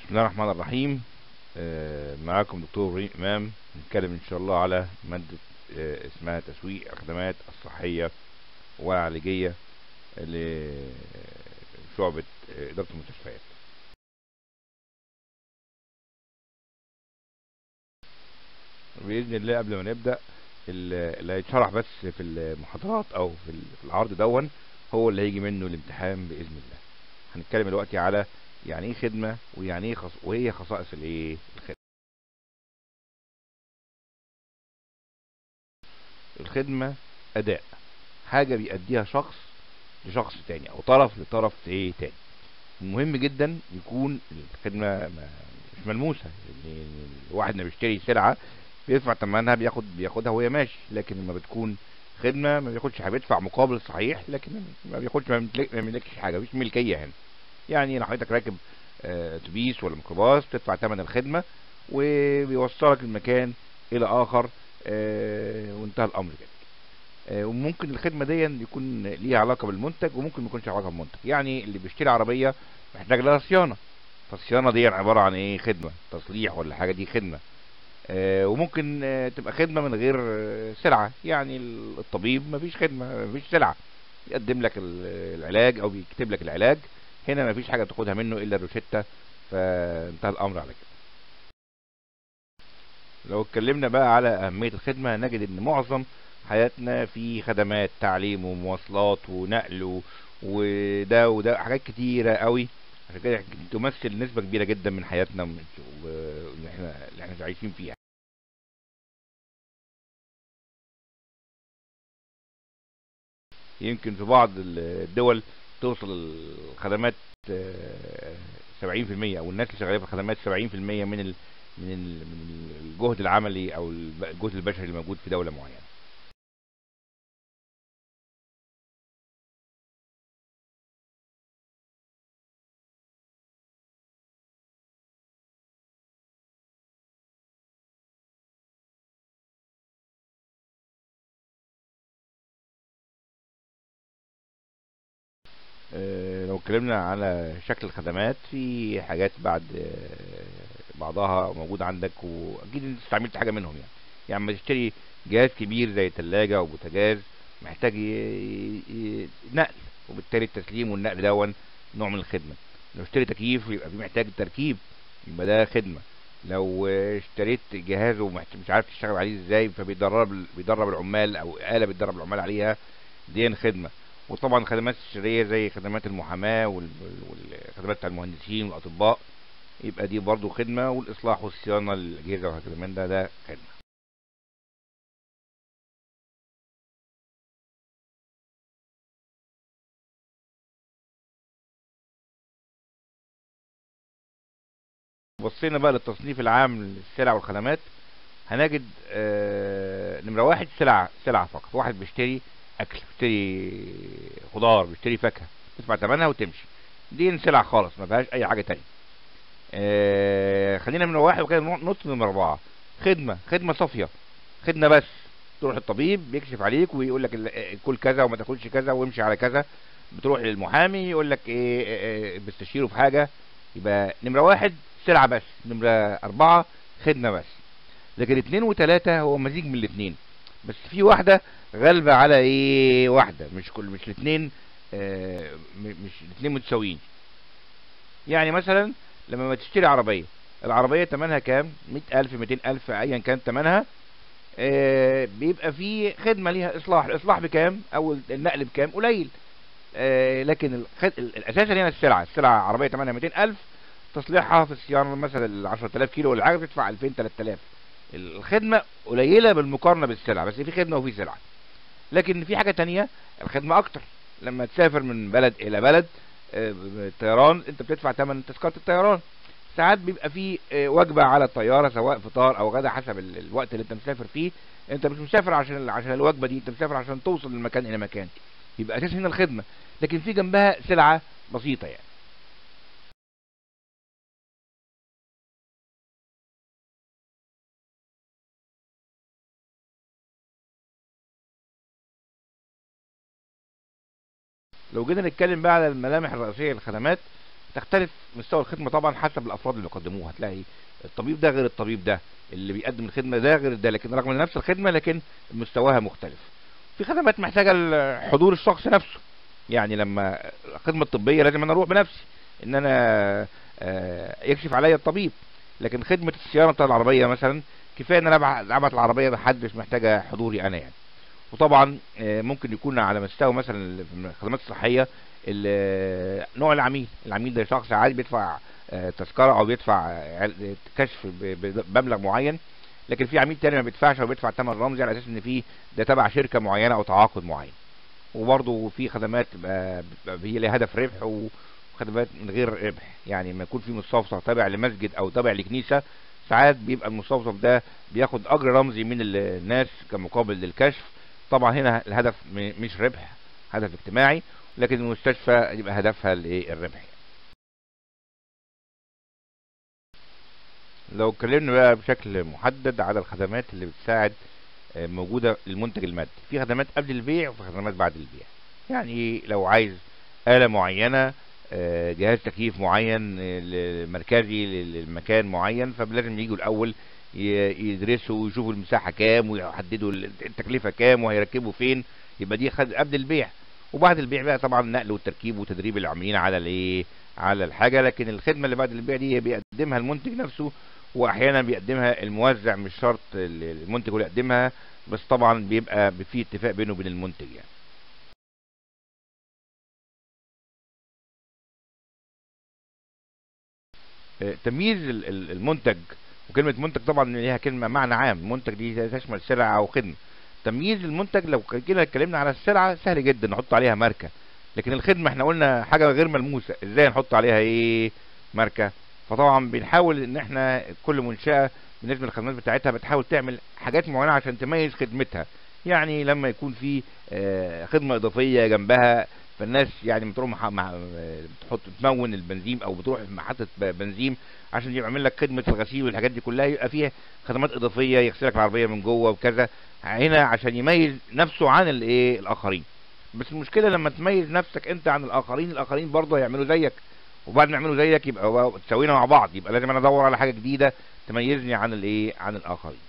بسم الله الرحمن الرحيم آه، معاكم دكتور ريم امام نتكلم ان شاء الله على مادة آه، اسمها تسويق الخدمات الصحية والعلاجية لشعبة آه، إدارة المستشفيات بإذن الله قبل ما نبدأ ال- اللي هيتشرح بس في المحاضرات أو في ال- في العرض دون هو اللي هيجي منه الامتحان بإذن الله هنتكلم دلوقتي على يعني ايه خدمة ويعني ايه خص... وهي خصائص الايه الخدمة الخدمة أداء حاجة بيأديها شخص لشخص تاني أو طرف لطرف ايه تاني مهم جدا يكون الخدمة ما- مش ملموسة يعني الواحد ما بيشتري سلعة بيدفع ثمنها بياخد بياخدها وهي ماشي لكن لما بتكون خدمة ما بياخدش حاجة بيدفع مقابل صحيح لكن ما بياخدش ما بيمتلك- ما بيملكش حاجة مفيش ملكية هنا يعني لو حضرتك راكب آه، اتوبيس ولا ميكروباص تدفع ثمن الخدمة وبيوصلك المكان إلى آخر آه، وانتهى الأمر كده آه، وممكن الخدمة دي يكون ليها علاقة بالمنتج وممكن ما يكونش علاقة بالمنتج يعني اللي بيشتري عربية محتاج لها صيانة فالصيانة دي عبارة عن ايه خدمة تصليح ولا حاجة دي خدمة آه، وممكن آه، تبقى خدمة من غير آه، سلعة يعني الطبيب مفيش خدمة مفيش سلعة يقدم لك ال- العلاج او بيكتب لك العلاج هنا مفيش حاجة تاخدها منه الا الروشتة فانتهى الامر على كده لو اتكلمنا بقى على اهمية الخدمة نجد ان معظم حياتنا في خدمات تعليم ومواصلات ونقل و- وده وده حاجات كتيرة قوي عشان كده تمثل نسبة كبيرة جدا من حياتنا ومن- واللي احنا اللي احنا عايشين فيها يمكن في بعض الدول توصل الخدمات آه، 70% او الناس اللي شغالين في الخدمات 70% من ال من ال من الجهد العملي او الب- الجهد البشري اللي موجود في دولة معينة آه، لو اتكلمنا على شكل الخدمات في حاجات بعد آه، بعضها موجود عندك واكيد انت استعملت حاجه منهم يعني يعني لما تشتري جهاز كبير زي ثلاجه او بوتاجاز محتاج ي- ي- نقل وبالتالي التسليم والنقل دون نوع من الخدمه لو اشتري تكييف يبقى في محتاج تركيب يبقى ده خدمه لو آه، اشتريت جهاز ومش عارف تشتغل عليه ازاي فبيدرب بيدرب العمال او آلة بتدرب العمال عليها دي خدمه وطبعا خدمات السرية زي خدمات المحاماة وال- والخدمات بتاع المهندسين والأطباء يبقى دي برضو خدمة والإصلاح والصيانة للأجهزة وهكذا من ده ده خدمة بصينا بقى للتصنيف العام للسلع والخدمات هنجد آه، نمرة واحد سلعة سلعة فقط واحد بيشتري أكل بيشتري خضار بيشتري فاكهة تدفع ثمنها وتمشي دي سلع خالص ما فيهاش أي حاجة تانية آه، خلينا من واحد وكده نص من أربعة خدمة خدمة صافية خدمة بس تروح الطبيب بيكشف عليك ويقول لك ال- كل كذا وما تاكلش كذا وامشي على كذا بتروح للمحامي يقول لك ايه إيه، إيه، بتستشيره في حاجة يبقى نمرة واحد سلعة بس نمرة أربعة خدمة بس لكن اتنين وتلاتة هو مزيج من الاتنين بس في واحدة غالبة على ايه واحدة مش كل مش الاتنين آه م- مش الاتنين متساويين يعني مثلا لما ما تشتري عربية العربية تمنها كام مئة ألف ميتين ألف أيا كان تمنها آه بيبقى في خدمة ليها إصلاح الإصلاح بكام أو النقل بكام قليل آه لكن الخد... الأساس هنا السلعة السلعة عربية تمنها ميتين ألف تصليحها في الصيانة مثلا ال 10000 كيلو ولا حاجة بتدفع 2000 3000 الخدمة قليلة بالمقارنة بالسلعة بس في خدمة وفي سلعة لكن في حاجة تانية الخدمة أكتر لما تسافر من بلد إلى بلد آه، طيران أنت بتدفع ثمن تذكرة الطيران ساعات بيبقى في آه، وجبة على الطيارة سواء فطار أو غدا حسب ال- الوقت اللي أنت مسافر فيه أنت مش مسافر عشان عشان الوجبة دي أنت مسافر عشان توصل من مكان إلى مكان يبقى أساس هنا الخدمة لكن في جنبها سلعة بسيطة يعني لو جينا نتكلم بقى على الملامح الرئيسية للخدمات تختلف مستوى الخدمه طبعا حسب الافراد اللي بيقدموها هتلاقي الطبيب ده غير الطبيب ده اللي بيقدم الخدمه ده غير ده لكن رغم ان نفس الخدمه لكن مستواها مختلف في خدمات محتاجه ال- حضور الشخص نفسه يعني لما الخدمه الطبيه لازم انا اروح بنفسي ان انا آه، يكشف عليا الطبيب لكن خدمه الصيانه بتاع العربيه مثلا كفايه ان انا أبع- ابعت العربيه بحد مش محتاجه حضوري انا يعني وطبعا آه، ممكن يكون على مستوى مثلا الخدمات الصحيه ال- نوع العميل العميل ده شخص عادي بيدفع آه، تذكره او بيدفع آه، عل- كشف ب- بمبلغ معين لكن في عميل تاني ما بيدفعش او بيدفع ثمن رمزي على اساس ان في ده تبع شركه معينه او تعاقد معين وبرضه في خدمات بتبقى بتبقى هي ليها هدف ربح وخدمات من غير ربح يعني لما يكون في مستوصف تابع لمسجد او تابع لكنيسه ساعات بيبقى المستوصف ده بياخد اجر رمزي من ال- الناس كمقابل للكشف طبعا هنا الهدف م- مش ربح هدف اجتماعي لكن المستشفى يبقى هدفها الايه الربح لو اتكلمنا بقى بشكل محدد على الخدمات اللي بتساعد آه، موجودة للمنتج المادي في خدمات قبل البيع وفي خدمات بعد البيع يعني لو عايز آلة معينة آه، جهاز تكييف معين آه، ل- مركزي للمكان معين فلازم يجوا الأول ي- يدرسوا ويشوفوا المساحة كام ويحددوا ال- التكلفة كام وهيركبوا فين يبقى دي خد قبل البيع وبعد البيع بقى طبعا النقل والتركيب وتدريب العاملين على الايه على الحاجة لكن الخدمة اللي بعد البيع دي بيقدمها المنتج نفسه واحيانا بيقدمها الموزع مش شرط ال- المنتج هو اللي يقدمها بس طبعا بيبقى في اتفاق بينه وبين المنتج يعني آه، تمييز ال- ال- المنتج وكلمة منتج طبعا ليها كلمة معنى عام المنتج دي تشمل سلعة أو خدمة تمييز المنتج لو كده اتكلمنا على السلعة سهل جدا نحط عليها ماركة لكن الخدمة احنا قلنا حاجة غير ملموسة ازاي نحط عليها ايه ماركة فطبعا بنحاول ان احنا كل منشأة بالنسبة للخدمات بتاعتها بتحاول تعمل حاجات معينة عشان تميز خدمتها يعني لما يكون في آه، خدمة إضافية جنبها فالناس يعني بتروح مح... مع... بتحط تمون البنزين او بتروح محطة ب- بنزين عشان يعمل لك خدمة الغسيل والحاجات دي كلها يبقى فيها خدمات إضافية يغسلك العربية من جوه وكذا هنا عشان يميز نفسه عن الايه الآخرين بس المشكلة لما تميز نفسك انت عن الآخرين الآخرين برضه هيعملوا زيك وبعد ما يعملوا زيك يبقى هو- تساوينا مع بعض يبقى لازم انا ادور على حاجة جديدة تميزني عن الايه عن الآخرين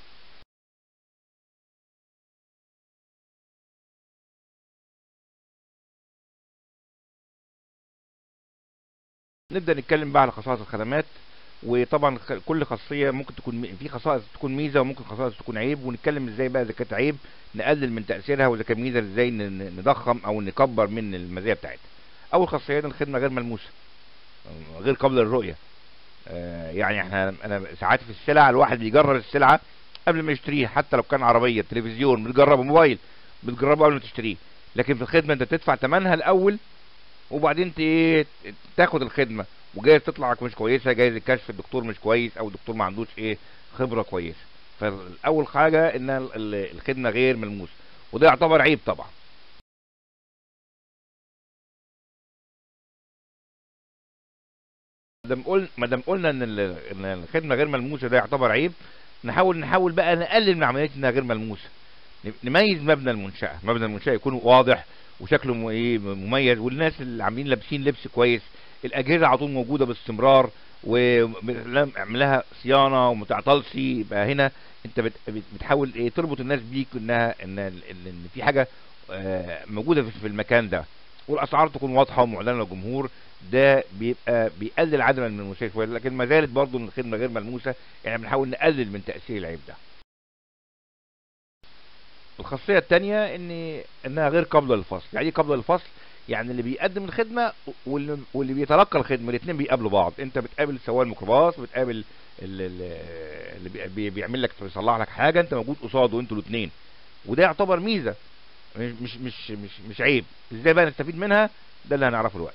نبدأ نتكلم بقى على خصائص الخدمات وطبعا خ- كل خاصية ممكن تكون م- في خصائص تكون ميزة وممكن خصائص تكون عيب ونتكلم ازاي بقى اذا كانت عيب نقلل من تأثيرها واذا كانت ميزة ازاي ن- ن- نضخم او نكبر من المزايا بتاعتها اول خاصية الخدمة غير ملموسة آه، غير قابلة للرؤية آه، يعني احنا انا ساعات في السلع الواحد بيجرب السلعة قبل ما يشتريها حتى لو كان عربية تلفزيون بتجربه موبايل بتجربه قبل ما تشتريه لكن في الخدمة انت بتدفع ثمنها الاول وبعدين ت- ايه تاخد الخدمة وجايز تطلع مش كويسة جايز الكشف الدكتور مش كويس او الدكتور ما عندوش ايه خبرة كويسة فالاول حاجة ان ال- ال- الخدمة غير ملموسة وده يعتبر عيب طبعا مادام قلنا مادام قلنا ان ال- ان الخدمة غير ملموسة ده يعتبر عيب نحاول نحاول بقى نقلل من عمليات انها غير ملموسة نميز مبنى المنشأة مبنى المنشأة يكون واضح وشكله م- ايه مميز والناس اللي عاملين لابسين لبس كويس الاجهزه على طول موجوده باستمرار وعمل لها صيانه وما تعطلش يبقى هنا انت بت- بت- بتحاول ايه تربط الناس بيك انها ان ال- ان إن في حاجه آه، موجوده في في المكان ده والاسعار تكون واضحه ومعلنه للجمهور ده بيبقى بيقلل عدم الملموسيه شويه لكن ما زالت برضه من الخدمه غير ملموسه يعني بنحاول نقلل من تاثير العيب ده الخاصيه الثانيه ان انها غير قابله للفصل يعني ايه قابله للفصل يعني اللي بيقدم الخدمه واللي, واللي بيتلقى الخدمه الاثنين بيقابلوا بعض انت بتقابل سواق الميكروباص بتقابل ال- ال- اللي بي- بي- بيعمل لك يصلح لك حاجه انت موجود قصاده انتوا الاثنين وده يعتبر ميزه مش مش مش مش, مش عيب ازاي بقى نستفيد منها ده اللي هنعرفه دلوقتي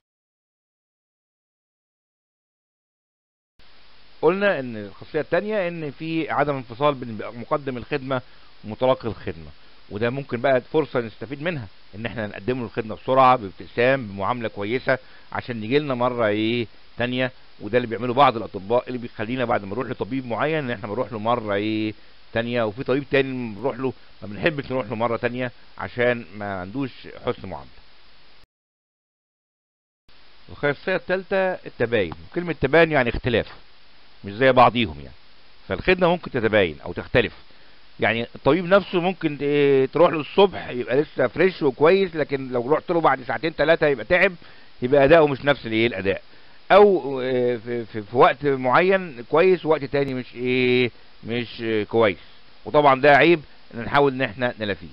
قلنا ان الخاصيه الثانيه ان في عدم انفصال بين مقدم الخدمه ومتلقي الخدمه وده ممكن بقى فرصه نستفيد منها ان احنا نقدم له الخدمه بسرعه بابتسام بمعامله كويسه عشان يجي لنا مره ايه تانية وده اللي بيعمله بعض الاطباء اللي بيخلينا بعد ما نروح لطبيب معين ان احنا بنروح له مره ايه تانية وفي طبيب تاني بنروح له ما بنحبش نروح له مره تانية عشان ما عندوش حسن معامله الخاصيه الثالثه التباين كلمه تباين يعني اختلاف مش زي بعضيهم يعني فالخدمه ممكن تتباين او تختلف يعني الطبيب نفسه ممكن إيه تروح له الصبح يبقى لسه فريش وكويس لكن لو رحت له بعد ساعتين ثلاثه يبقى تعب يبقى اداؤه مش نفس الايه الاداء او إيه في, في, في وقت معين كويس ووقت تاني مش ايه مش إيه كويس وطبعا ده عيب ان نحاول ان احنا نلافيه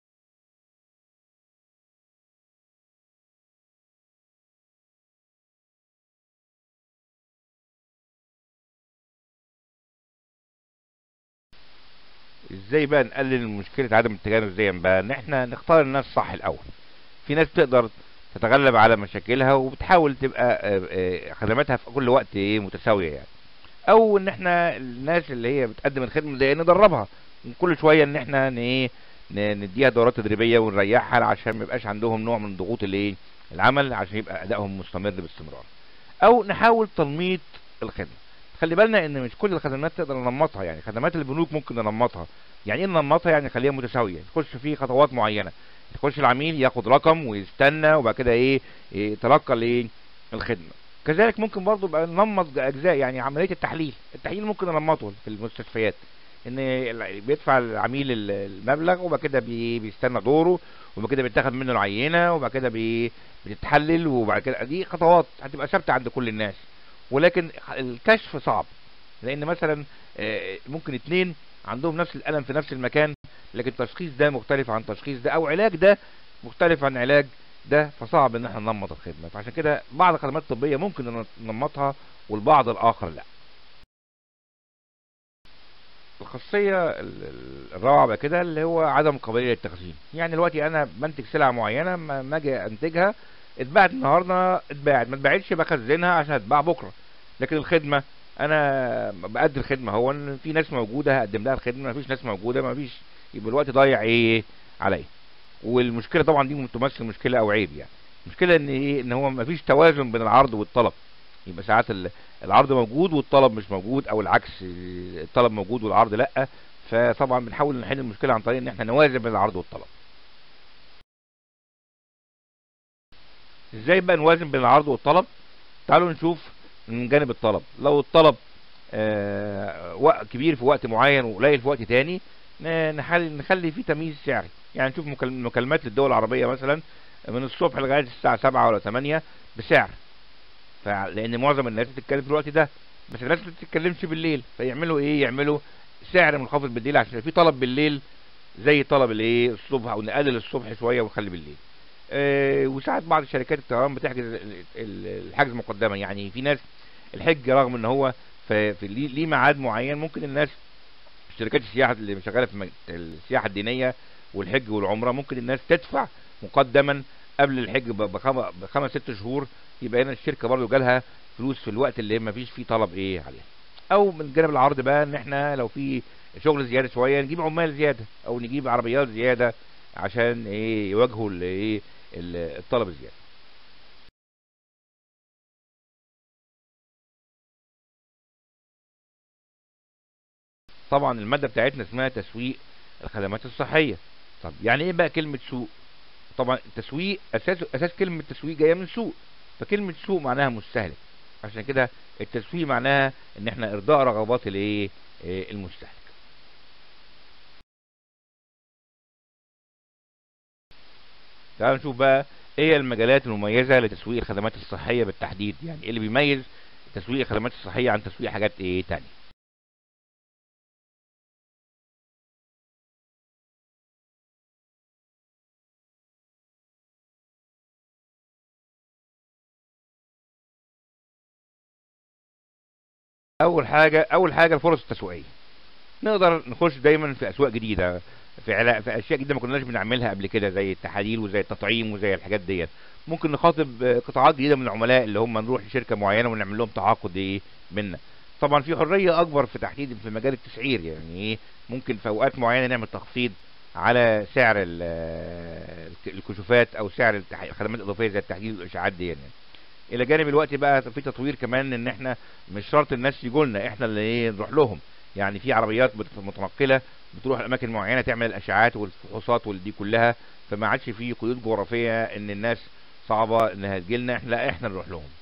ازاي بقى نقلل مشكله عدم التجانس دي بقى ان احنا نختار الناس صح الاول في ناس تقدر تتغلب على مشاكلها وبتحاول تبقى آه، آه، خدماتها في كل وقت ايه متساويه يعني او ان احنا الناس اللي هي بتقدم الخدمه دي ندربها كل شويه ان احنا ن- ايه ن- نديها دورات تدريبيه ونريحها عشان ما يبقاش عندهم نوع من ضغوط الايه العمل عشان يبقى ادائهم مستمر باستمرار او نحاول تنميط الخدمه خلي بالنا ان مش كل الخدمات تقدر ننمطها يعني خدمات البنوك ممكن ننمطها يعني ايه ننمطها يعني نخليها متساويه تخش في خطوات معينه تخش العميل ياخد رقم ويستنى وبعد كده ايه إيه، يتلقى الايه الخدمه كذلك ممكن برضو يبقى ننمط اجزاء يعني عمليه التحليل التحليل ممكن ننمطه في المستشفيات ان ال- بيدفع العميل ال- المبلغ وبعد كده بي- بيستنى دوره وبعد كده بيتاخد منه العينه وبعد كده بي- بتتحلل وبعد كده دي خطوات هتبقى ثابته عند كل الناس ولكن الكشف صعب لان مثلا آه، ممكن اتنين عندهم نفس الالم في نفس المكان لكن التشخيص ده مختلف عن تشخيص ده او علاج ده مختلف عن علاج ده فصعب ان احنا ننمط الخدمه فعشان كده بعض الخدمات الطبيه ممكن ننمطها والبعض الاخر لا الخاصيه ال- ال- الرابعه بقى كده اللي هو عدم قابليه للتخزين يعني دلوقتي انا بنتج سلعه معينه ما ما اجي انتجها اتباعت النهارده اتباعت ما اتباعتش بخزنها عشان هتباع بكره لكن الخدمه انا بقدم الخدمه هو ان في ناس موجوده هقدم لها الخدمه ما فيش ناس موجوده ما فيش يبقى الوقت ضايع ايه عليا والمشكله طبعا دي تمثل مشكله او عيب يعني المشكله ان ايه ان هو ما فيش توازن بين العرض والطلب يبقى ساعات ال- العرض موجود والطلب مش موجود او العكس الطلب موجود والعرض لا فطبعا بنحاول نحل المشكله عن طريق ان احنا نوازن بين العرض والطلب ازاي بقى نوازن بين العرض والطلب تعالوا نشوف من جانب الطلب لو الطلب آه، وقت كبير في وقت معين وقليل في وقت تاني ن- نحل نخلي فيه تمييز سعري يعني نشوف مكال- مكالمات للدول العربية مثلا من الصبح لغاية الساعة سبعة ولا ثمانية بسعر فع- لأن معظم الناس بتتكلم في الوقت ده بس الناس ما بتتكلمش بالليل فيعملوا إيه يعملوا سعر منخفض بالليل عشان في طلب بالليل زي طلب الايه الصبح او نقلل الصبح شويه ونخلي بالليل آه وساعات بعض شركات الطيران بتحجز ال- ال- الحجز مقدما يعني في ناس الحج رغم ان هو في, في ليه ليه ميعاد معين ممكن الناس شركات السياحه اللي شغاله في مج- السياحه الدينيه والحج والعمره ممكن الناس تدفع مقدما قبل الحج ب- بخم- بخمس ست شهور يبقى هنا الشركه برضو جالها فلوس في الوقت اللي ما فيش فيه طلب ايه عليها او من جانب العرض بقى ان احنا لو في شغل زياده شويه نجيب عمال زياده او نجيب عربيات زياده عشان ايه يواجهوا ال- ايه ال- الطلب الزياده طبعا الماده بتاعتنا اسمها تسويق الخدمات الصحيه طب يعني ايه بقى كلمه سوق طبعا التسويق اساس اساس كلمه تسويق جايه من سوق فكلمه سوق معناها مستهلك عشان كده التسويق معناها ان احنا ارضاء رغبات الايه إيه المستهلك تعالوا نشوف بقى ايه هي المجالات المميزه لتسويق الخدمات الصحيه بالتحديد يعني ايه اللي بيميز تسويق الخدمات الصحيه عن تسويق حاجات ايه تانية اول حاجه اول حاجه الفرص التسويقيه نقدر نخش دايما في اسواق جديده في علا... في اشياء جديده ما كناش بنعملها قبل كده زي التحاليل وزي التطعيم وزي الحاجات ديت ممكن نخاطب آه، قطاعات جديده من العملاء اللي هم نروح لشركه معينه ونعمل لهم تعاقد ايه منا طبعا في حريه اكبر في تحديد في مجال التسعير يعني ايه ممكن في اوقات معينه نعمل تخفيض على سعر ال- آه، الكشوفات او سعر التح- الخدمات الاضافيه زي التحليل والاشعاعات دي يعني. الى جانب الوقت بقى في تطوير كمان ان احنا مش شرط الناس يجوا لنا احنا اللي ايه نروح لهم يعني في عربيات بت- متنقله بتروح اماكن معينه تعمل الاشعاعات والفحوصات والدي كلها فما عادش في قيود جغرافيه ان الناس صعبة انها تجيلنا احنا لا احنا نروح لهم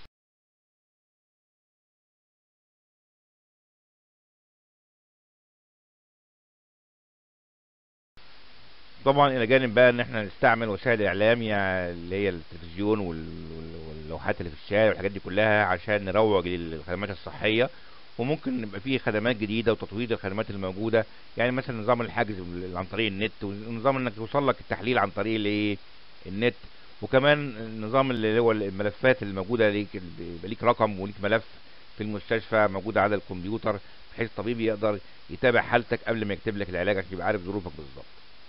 طبعا الى جانب بقى ان احنا نستعمل وسائل الاعلام يعني اللي هي التلفزيون وال- وال- واللوحات اللي في الشارع والحاجات دي كلها عشان نروج للخدمات الصحيه وممكن يبقى فيه خدمات جديده وتطوير الخدمات الموجوده يعني مثلا نظام الحجز بال- عن طريق النت ونظام انك يوصل لك التحليل عن طريق الايه النت وكمان النظام اللي هو الملفات اللي موجوده ليك اللي يبقى ليك رقم وليك ملف في المستشفى موجود على الكمبيوتر بحيث الطبيب يقدر يتابع حالتك قبل ما يكتب لك العلاج عشان يبقى عارف ظروفك بالظبط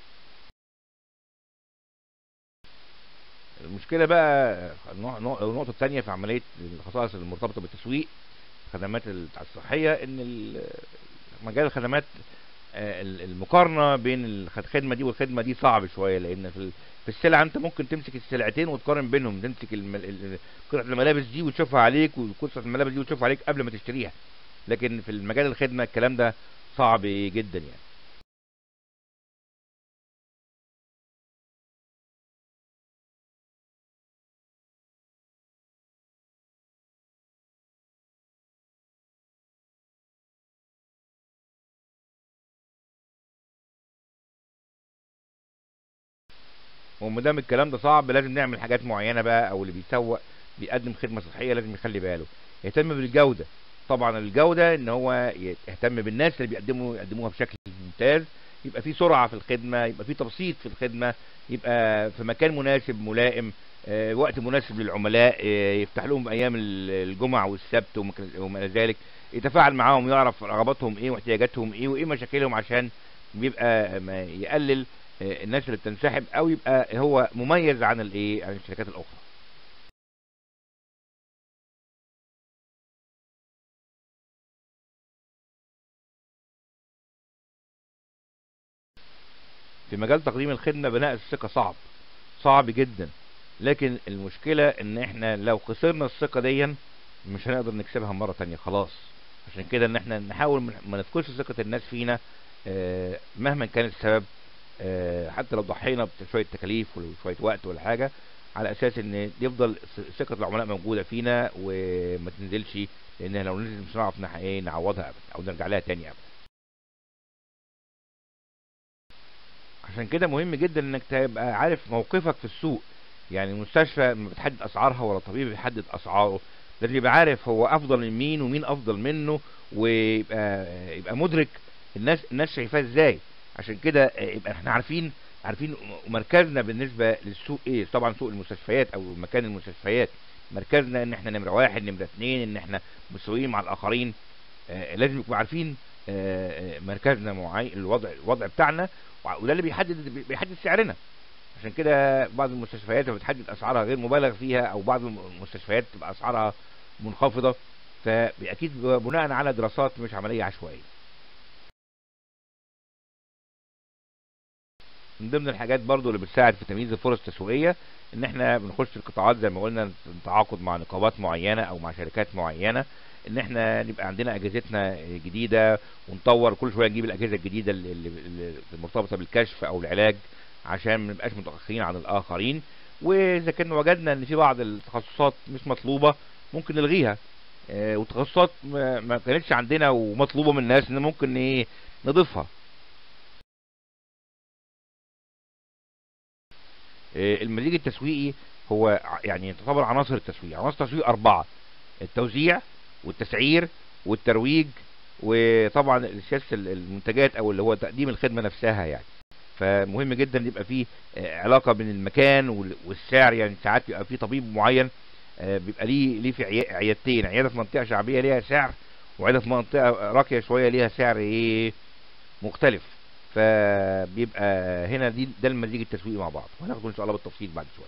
المشكله بقى النوع- النوع- النقطه الثانيه في عمليه الخصائص المرتبطه بالتسويق الخدمات ال- الصحيه ان ال- مجال الخدمات آه، ال- المقارنه بين الخ- الخدمه دي والخدمه دي صعب شويه لان في ال- في السلعه انت ممكن تمسك السلعتين وتقارن بينهم تمسك الم- ال- ال- قطعه الملابس دي وتشوفها عليك وقطعه الملابس دي وتشوفها عليك قبل ما تشتريها لكن في المجال الخدمه الكلام ده صعب جدا يعني وما دام الكلام ده صعب لازم نعمل حاجات معينه بقى او اللي بيسوق بيقدم خدمه صحيه لازم يخلي باله يهتم بالجوده طبعا الجوده ان هو يهتم بالناس اللي بيقدموا يقدموها بشكل ممتاز يبقى في سرعه في الخدمه يبقى في تبسيط في الخدمه يبقى في مكان مناسب ملائم آه، وقت مناسب للعملاء آه، يفتح لهم ايام ال- الجمعه والسبت ومك- وما الى ذلك يتفاعل معاهم يعرف رغباتهم ايه واحتياجاتهم ايه وايه مشاكلهم عشان بيبقى ما يقلل آه، الناس اللي بتنسحب او يبقى هو مميز عن الايه عن الشركات الاخرى في مجال تقديم الخدمه بناء الثقه صعب صعب جدا لكن المشكله ان احنا لو خسرنا الثقه دي مش هنقدر نكسبها مره تانية خلاص عشان كده ان احنا نحاول من- ما نفقدش ثقه الناس فينا آه، مهما كان السبب آه، حتى لو ضحينا بشويه تكاليف وشويه وقت ولا حاجه على اساس ان يفضل ث- ثقه العملاء موجوده فينا وما تنزلش لان لو نزلت مش هنعرف نح- ايه نعوضها ابدا او نرجع لها تاني ابدا عشان كده مهم جدا انك تبقى عارف موقفك في السوق يعني المستشفى ما بتحدد اسعارها ولا طبيب بيحدد اسعاره لازم يبقى عارف هو افضل من مين ومين افضل منه ويبقى يبقى مدرك الناس الناس شايفاه ازاي عشان كده يبقى احنا عارفين عارفين مركزنا بالنسبه للسوق ايه طبعا سوق المستشفيات او مكان المستشفيات مركزنا ان احنا نمره واحد نمره اثنين ان احنا مساويين مع الاخرين آه لازم نكون عارفين آه آه، مركزنا معين الوضع الوضع بتاعنا وع- وده اللي بيحدد بيحدد سعرنا عشان كده بعض المستشفيات لما بتحدد اسعارها غير مبالغ فيها او بعض المستشفيات تبقى اسعارها منخفضه فاكيد بناء على دراسات مش عمليه عشوائيه من ضمن الحاجات برضو اللي بتساعد في تمييز الفرص التسويقيه ان احنا بنخش في القطاعات زي ما قلنا نتعاقد مع نقابات معينه او مع شركات معينه ان احنا نبقى عندنا اجهزتنا جديده ونطور كل شويه نجيب الاجهزه الجديده اللي, اللي اللي المرتبطه بالكشف او العلاج عشان ما نبقاش متاخرين عن الاخرين واذا كنا وجدنا ان في بعض التخصصات مش مطلوبه ممكن نلغيها آه، وتخصصات ما ما كانتش عندنا ومطلوبه من الناس ان ممكن ايه نضيفها آه، المزيج التسويقي هو ع- يعني يعتبر عناصر التسويق عناصر التسويق أربعة التوزيع والتسعير والترويج وطبعا سياسة ال- المنتجات أو اللي هو تقديم الخدمة نفسها يعني فمهم جدا يبقى فيه آه، علاقة بين المكان وال- والسعر يعني ساعات يبقى فيه طبيب معين آه، بيبقى ليه ليه في عيا- عيادتين عيادة في منطقة شعبية ليها سعر وعيادة في منطقة راقية شوية ليها سعر ايه مختلف فبيبقى هنا دي ده المزيج التسويقي مع بعض وهناخده ان شاء الله بالتفصيل بعد شويه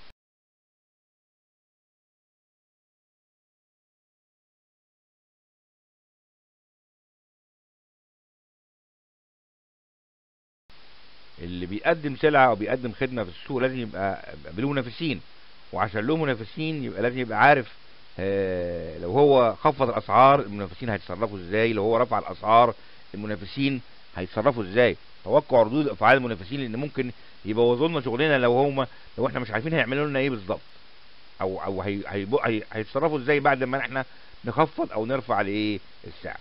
اللي بيقدم سلعه او بيقدم خدمه في السوق لازم يبقى يبقى له منافسين وعشان له منافسين يبقى لازم يبقى عارف آه، لو هو خفض الاسعار المنافسين هيتصرفوا ازاي لو هو رفع الاسعار المنافسين هيتصرفوا ازاي توقع ردود افعال المنافسين لان ممكن يبوظوا لنا شغلنا لو هم لو احنا مش عارفين هيعملوا لنا ايه بالظبط او او هي هي هي هيتصرفوا ازاي بعد ما احنا نخفض او نرفع الايه السعر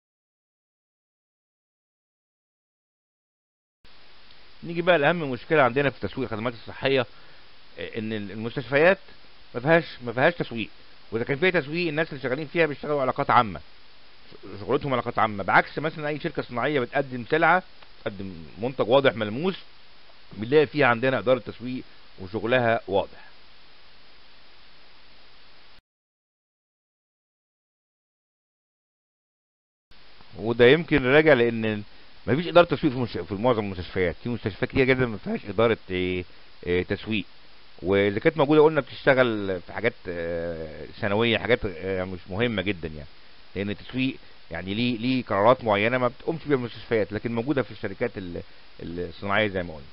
نيجي بقى لاهم مشكله عندنا في تسويق الخدمات الصحيه ان المستشفيات ما فيهاش ما فيهاش تسويق واذا كان فيها تسويق الناس اللي شغالين فيها بيشتغلوا علاقات عامه شغلتهم علاقات عامه بعكس مثلا اي شركه صناعيه بتقدم سلعه تقدم منتج واضح ملموس بنلاقي فيها عندنا اداره تسويق وشغلها واضح وده يمكن راجع لان مفيش اداره تسويق في, مش... في معظم المستشفيات في مستشفيات كتير جدا ما فيهاش اداره إيه... إيه... تسويق واذا كانت موجوده قلنا بتشتغل في حاجات ثانويه حاجات مش مهمه جدا يعني لان التسويق يعني ليه ليه قرارات معينه ما بتقومش بيها المستشفيات لكن موجوده في الشركات الصناعيه زي ما قلنا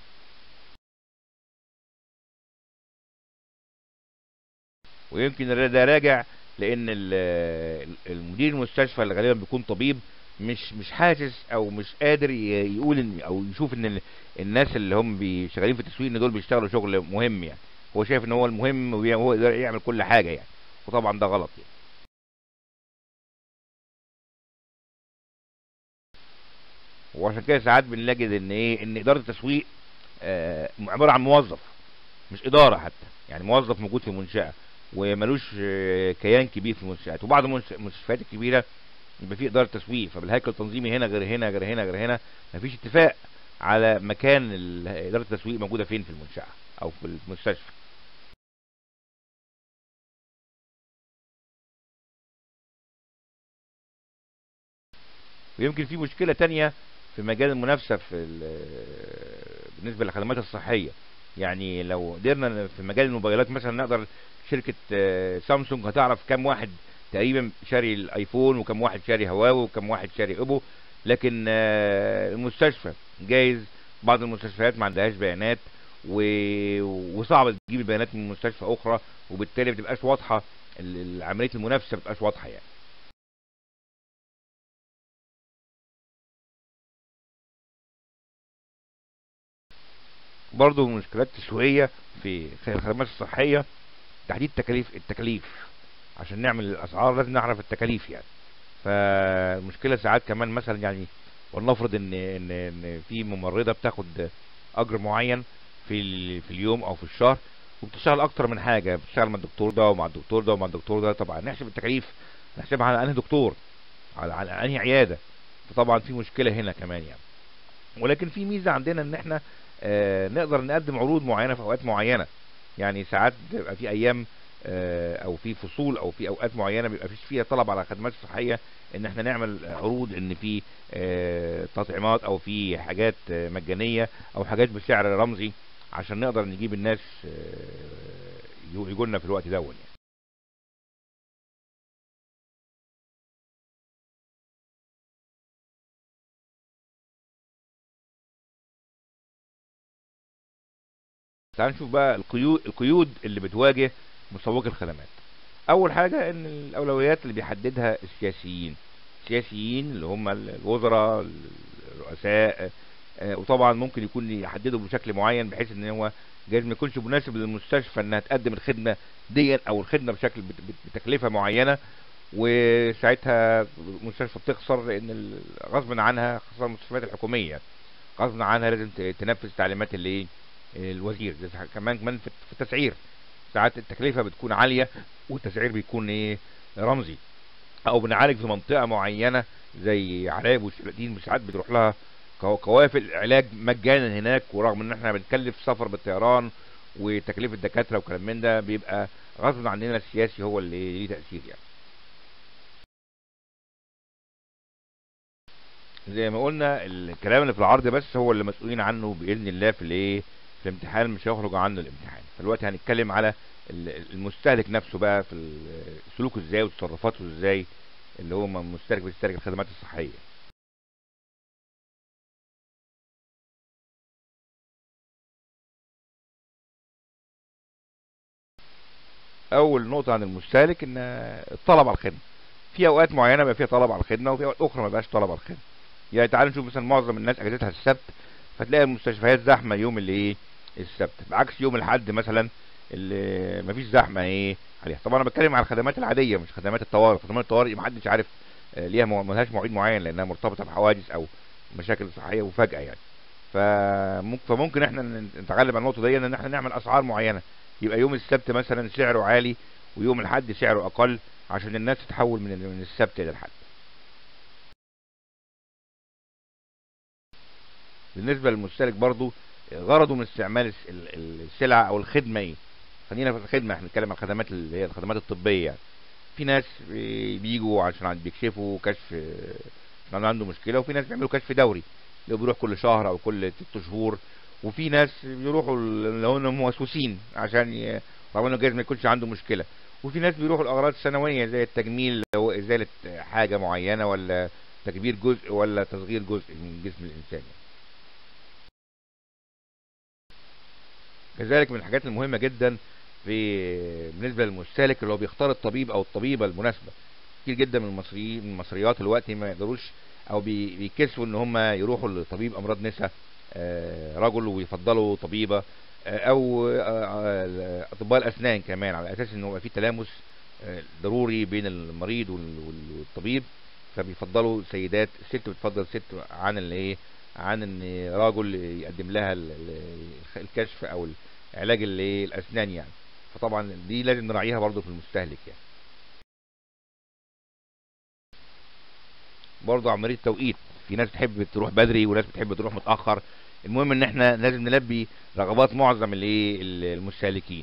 ويمكن ده راجع لان المدير المستشفى اللي غالبا بيكون طبيب مش مش حاسس او مش قادر يقول ان او يشوف ان الناس اللي هم شغالين في التسويق ان دول بيشتغلوا شغل مهم يعني هو شايف ان هو المهم وهو يقدر يعمل كل حاجه يعني وطبعا ده غلط يعني وعشان كده ساعات بنلاقي ان ايه ان اداره التسويق آه عباره عن موظف مش اداره حتى يعني موظف موجود في منشاه وملوش آه كيان كبير في المنشات وبعض المستشفيات الكبيره يبقى في اداره تسويق فبالهيكل التنظيمي هنا غير هنا غير هنا غير هنا مفيش اتفاق على مكان اداره التسويق موجوده فين في المنشاه او في المستشفى ويمكن في مشكله تانية في مجال المنافسه في بالنسبه للخدمات الصحيه يعني لو قدرنا في مجال الموبايلات مثلا نقدر شركه سامسونج هتعرف كام واحد تقريبا شاري الايفون وكم واحد شاري هواوي وكم واحد شاري اوبو لكن المستشفى جايز بعض المستشفيات ما عندهاش بيانات و... وصعب تجيب البيانات من مستشفى اخرى وبالتالي ما بتبقاش واضحه عمليه المنافسه ما بتبقاش واضحه يعني برضه مشكلات تسويقيه في الخدمات الصحيه تحديد تكاليف التكاليف عشان نعمل الاسعار لازم نعرف التكاليف يعني فالمشكله ساعات كمان مثلا يعني ولنفرض ان ان ان في ممرضه بتاخد اجر معين في في اليوم او في الشهر وبتشتغل اكتر من حاجه بتشتغل مع الدكتور ده ومع الدكتور ده ومع الدكتور ده طبعا نحسب التكاليف نحسبها على انهي دكتور على على انهي عياده فطبعا في مشكله هنا كمان يعني ولكن في ميزه عندنا ان احنا آه نقدر نقدم عروض معينه في اوقات معينه يعني ساعات بيبقى في ايام او في فصول او في اوقات معينه بيبقى فيش فيها طلب على الخدمات الصحيه ان احنا نعمل عروض ان في تطعيمات او في حاجات مجانيه او حاجات بسعر رمزي عشان نقدر نجيب الناس يجوا لنا في الوقت ده يعني. تعال نشوف بقى القيود القيود اللي بتواجه مسوق الخدمات اول حاجة ان الاولويات اللي بيحددها السياسيين السياسيين اللي هم الوزراء الرؤساء وطبعا ممكن يكون يحددوا بشكل معين بحيث ان هو جايز ما يكونش مناسب للمستشفى انها تقدم الخدمة دي او الخدمة بشكل بتكلفة معينة وساعتها المستشفى بتخسر لان غصب عنها خاصة المستشفيات الحكومية غصب عنها لازم تنفذ تعليمات اللي الوزير كمان كمان في التسعير ساعات التكلفة بتكون عالية والتسعير بيكون ايه رمزي او بنعالج في منطقة معينة زي علاج والشلاتين ساعات بتروح لها قوافل علاج مجانا هناك ورغم ان احنا بنكلف سفر بالطيران وتكلفة الدكاترة وكلام من ده بيبقى غصب عننا السياسي هو اللي ليه تأثير يعني زي ما قلنا الكلام اللي في العرض بس هو اللي مسؤولين عنه باذن الله في الايه في الامتحان مش هيخرج عنه الامتحان فالوقت هنتكلم على المستهلك نفسه بقى في سلوكه ازاي وتصرفاته ازاي اللي هو مستهلك بيستهلك الخدمات الصحيه اول نقطه عن المستهلك ان الطلب على الخدمه في اوقات معينه بيبقى فيها طلب على الخدمه وفي اوقات اخرى ما بيبقاش طلب على الخدمه يعني تعالوا نشوف مثلا معظم الناس اجازتها السبت فتلاقي المستشفيات زحمه يوم اللي ايه السبت بعكس يوم الاحد مثلا اللي مفيش زحمه ايه عليها طبعا انا بتكلم على الخدمات العاديه مش خدمات الطوارئ خدمات الطوارئ محدش عارف آه، ليها مو- ملهاش مواعيد معين لانها مرتبطه بحوادث او مشاكل صحيه وفجاه يعني فممكن فممكن احنا ن- نتغلب على النقطه دي ان احنا نعمل اسعار معينه يبقى يوم السبت مثلا سعره عالي ويوم الاحد سعره اقل عشان الناس تتحول من من السبت الى الحد بالنسبه للمستهلك برضو غرضه من استعمال الس- ال- ال- السلعه او الخدمه ايه خلينا في الخدمه احنا بنتكلم عن الخدمات اللي هي الخدمات الطبيه يعني في ناس بي- بيجوا عشان عند- بيكشفوا كشف آه، عشان عنده مشكله وفي ناس بيعملوا كشف دوري اللي هو بيروح كل شهر او كل ست شهور وفي ناس بيروحوا ال- لو انهم موسوسين عشان ي- طبعا انه جايز ما يكونش عنده مشكله وفي ناس بيروحوا الاغراض السنويه زي التجميل او ازاله حاجه معينه ولا تكبير جزء ولا تصغير جزء من جسم الانسان يعني. كذلك من الحاجات المهمه جدا في بالنسبه للمستهلك اللي هو بيختار الطبيب او الطبيبه المناسبه كتير جدا من المصريين من المصريات دلوقتي ما يقدروش او بي- بيكسفوا ان هم يروحوا لطبيب امراض نساء آه، رجل ويفضلوا طبيبه آه، او آه، آه، اطباء الاسنان كمان على اساس انه يبقى في تلامس آه، ضروري بين المريض وال- وال- والطبيب فبيفضلوا سيدات الست بتفضل ست عن اللي ايه عن ان راجل يقدم لها ال- ال- الكشف او علاج اللي إيه؟ الاسنان يعني فطبعا دي لازم نراعيها برضو في المستهلك يعني برضو عملية توقيت في ناس بتحب تروح بدري وناس بتحب تروح متأخر المهم ان احنا لازم نلبي رغبات معظم الايه المستهلكين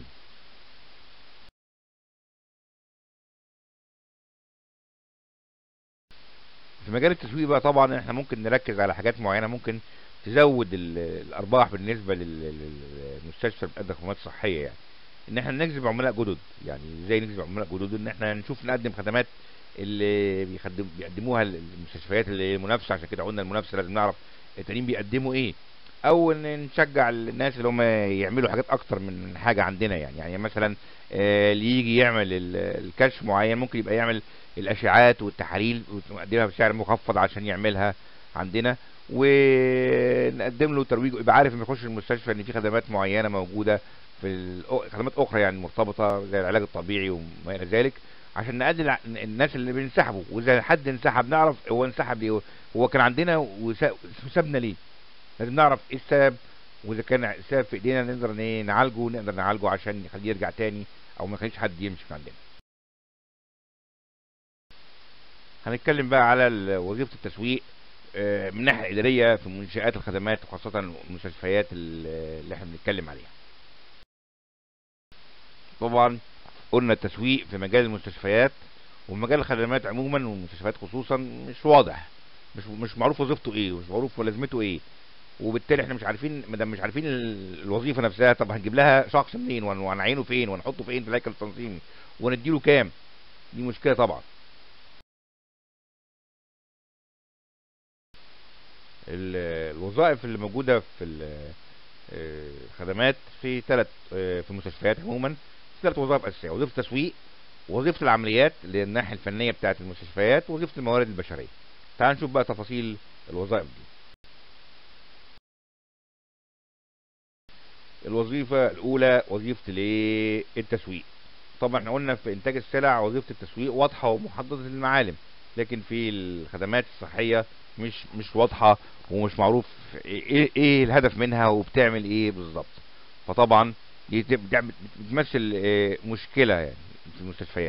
في مجال التسويق بقى طبعا احنا ممكن نركز على حاجات معينة ممكن تزود ال- الارباح بالنسبة لل- لل- للمستشفى اللي بتقدم خدمات صحية يعني ان احنا نجذب عملاء جدد يعني ازاي نجذب عملاء جدد ان احنا نشوف نقدم خدمات اللي بيخدم بيقدموها المستشفيات اللي هي المنافسه عشان كده قلنا المنافسه لازم نعرف التانيين بيقدموا ايه او ان نشجع الناس اللي هم يعملوا حاجات اكتر من حاجه عندنا يعني يعني مثلا آه، اللي يجي يعمل ال- الكشف معين ممكن يبقى يعمل الاشعاعات والتحاليل ونقدمها بسعر مخفض عشان يعملها عندنا ونقدم له ترويج يبقى عارف لما يخش المستشفى ان في خدمات معينه موجوده في الأ- خدمات اخرى يعني مرتبطه زي العلاج الطبيعي وما الى ذلك عشان نقلل ع- الناس اللي بينسحبوا واذا حد انسحب نعرف هو انسحب ليه هو كان عندنا وسا- وسابنا ليه لازم نعرف ايه السبب واذا كان السبب في ايدينا نقدر ن- إيه نعالجه نقدر نعالجه عشان نخليه يرجع تاني او ما نخليش حد يمشي من عندنا هنتكلم بقى على ال- وظيفة التسويق آه، من الناحية الإدارية في منشآت الخدمات وخاصة المستشفيات ال- اللي احنا بنتكلم عليها طبعا قلنا التسويق في مجال المستشفيات ومجال الخدمات عموما والمستشفيات خصوصا مش واضح مش مش معروف وظيفته ايه ومش معروف لازمته ايه وبالتالي احنا مش عارفين ما دام مش عارفين ال- الوظيفه نفسها طب هنجيب لها شخص منين وهن- وهنعينه فين وهنحطه فين في الهيكل التنظيمي ونديله كام دي مشكله طبعا ال- الوظائف اللي موجوده في ال- آه، الخدمات في ثلاث في المستشفيات عموما ثلاث وظائف اساسيه وظيفه التسويق وظيفه العمليات اللي هي الناحيه الفنيه بتاعه المستشفيات وظيفه الموارد البشريه تعال نشوف بقى تفاصيل الوظائف دي الوظيفه الاولى وظيفه الايه التسويق طبعا احنا قلنا في انتاج السلع وظيفه التسويق واضحه ومحدده المعالم لكن في الخدمات الصحيه مش مش واضحه ومش معروف ايه ايه الهدف منها وبتعمل ايه بالظبط فطبعا دي بت- بتعمل- بتمثل آه، مشكله يعني في المستشفيات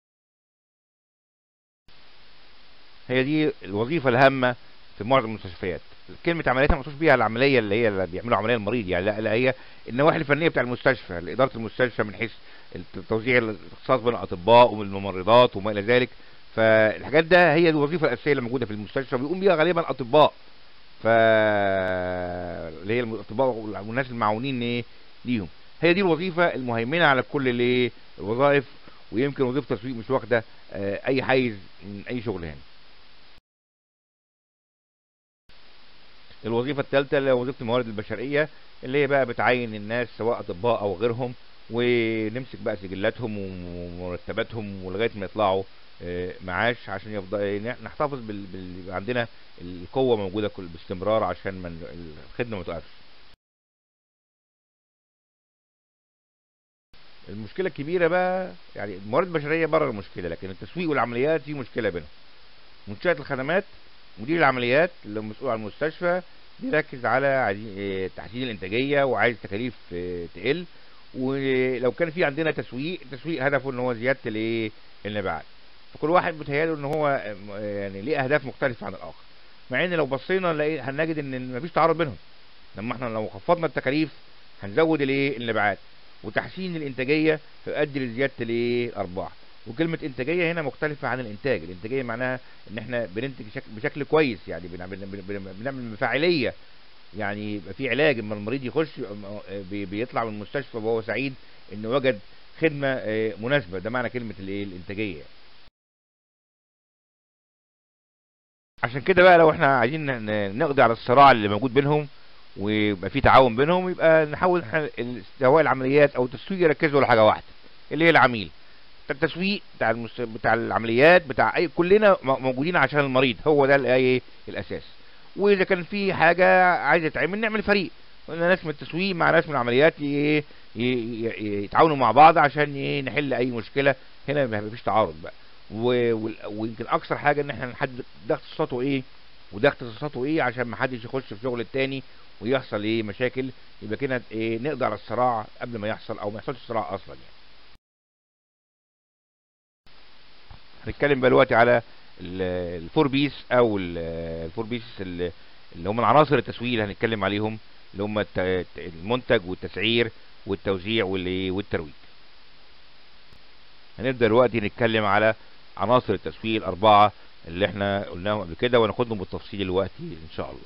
هي دي الوظيفه الهامه في معظم المستشفيات كلمه عمليات ما مقصود بيها العمليه اللي هي اللي بيعملوا عمليه للمريض يعني لا, لا هي النواحي الفنيه بتاع المستشفى اداره المستشفى من حيث الت- توزيع الاختصاص بين الاطباء والممرضات وما الى ذلك فالحاجات ده هي الوظيفه الاساسيه اللي موجوده في المستشفى بيقوم بيها غالبا اطباء ف اللي هي الاطباء والناس المعاونين ايه ليهم هي دي الوظيفه المهيمنه على كل الايه الوظائف ويمكن وظيفه التسويق مش واخده آه، اي حيز من اي شغل هنا الوظيفه الثالثه اللي هي وظيفه الموارد البشريه اللي هي بقى بتعين الناس سواء اطباء او غيرهم ونمسك بقى سجلاتهم ومرتباتهم ولغايه ما يطلعوا آه، معاش عشان يفضل نحتفظ بال... بال... يبقى عندنا القوه موجوده كل باستمرار عشان ما ن- الخدمه ما توقفش المشكله الكبيره بقى يعني الموارد البشريه بره المشكله لكن التسويق والعمليات دي مشكله بينهم منشاه الخدمات مدير العمليات اللي هو مسؤول عن المستشفى بيركز على عايزين- إيه، تحسين الانتاجيه وعايز تكاليف إيه، تقل ولو كان في عندنا تسويق التسويق هدفه ان هو زياده الايه المبيعات فكل واحد بيتهيأله ان هو آه، يعني ليه اهداف مختلفه عن الاخر مع ان لو بصينا نلاقي هنجد ان مفيش تعارض بينهم لما احنا لو خفضنا التكاليف هنزود الايه المبيعات وتحسين الانتاجيه فيؤدي لزياده الايه الارباح وكلمه انتاجيه هنا مختلفه عن الانتاج الانتاجيه معناها ان احنا بننتج شك- بشكل كويس يعني بنعمل بن- بنعمل فاعليه يعني يبقى في علاج اما المريض يخش آه، بي- بيطلع من المستشفى وهو سعيد انه وجد خدمه آه، مناسبه ده معنى كلمه الايه الانتاجيه عشان كده بقى لو احنا عايزين ن- نقضي على الصراع اللي موجود بينهم ويبقى في تعاون بينهم يبقى نحاول احنا ال- سواء العمليات او التسويق يركزوا على حاجه واحده اللي هي العميل بتاع التسويق بتاع المست... بتاع العمليات بتاع اي كلنا م- موجودين عشان المريض هو ده الايه الاساس واذا كان في حاجه عايزه تتعمل نعمل فريق قلنا ناس من التسويق مع ناس من العمليات ي... ي... ي... يتعاونوا مع بعض عشان ي... نحل اي مشكله هنا ما فيش تعارض بقى و... وال- ويمكن اكثر حاجه ان احنا نحدد ده اختصاصاته ايه وده اختصاصاته ايه عشان ما حدش يخش في شغل التاني ويحصل ايه مشاكل يبقى كده ايه نقضي على الصراع قبل ما يحصل او ما يحصلش صراع اصلا يعني هنتكلم بقى دلوقتي على ال- الفور بيس او ال- الفور بيس اللي اللي هم العناصر التسويق اللي هنتكلم عليهم اللي هم الت- المنتج والتسعير والتوزيع والإيه؟ والترويج هنبدأ دلوقتي نتكلم على عناصر التسويق الأربعة اللي احنا قلناهم قبل كده وناخدهم بالتفصيل دلوقتي إن شاء الله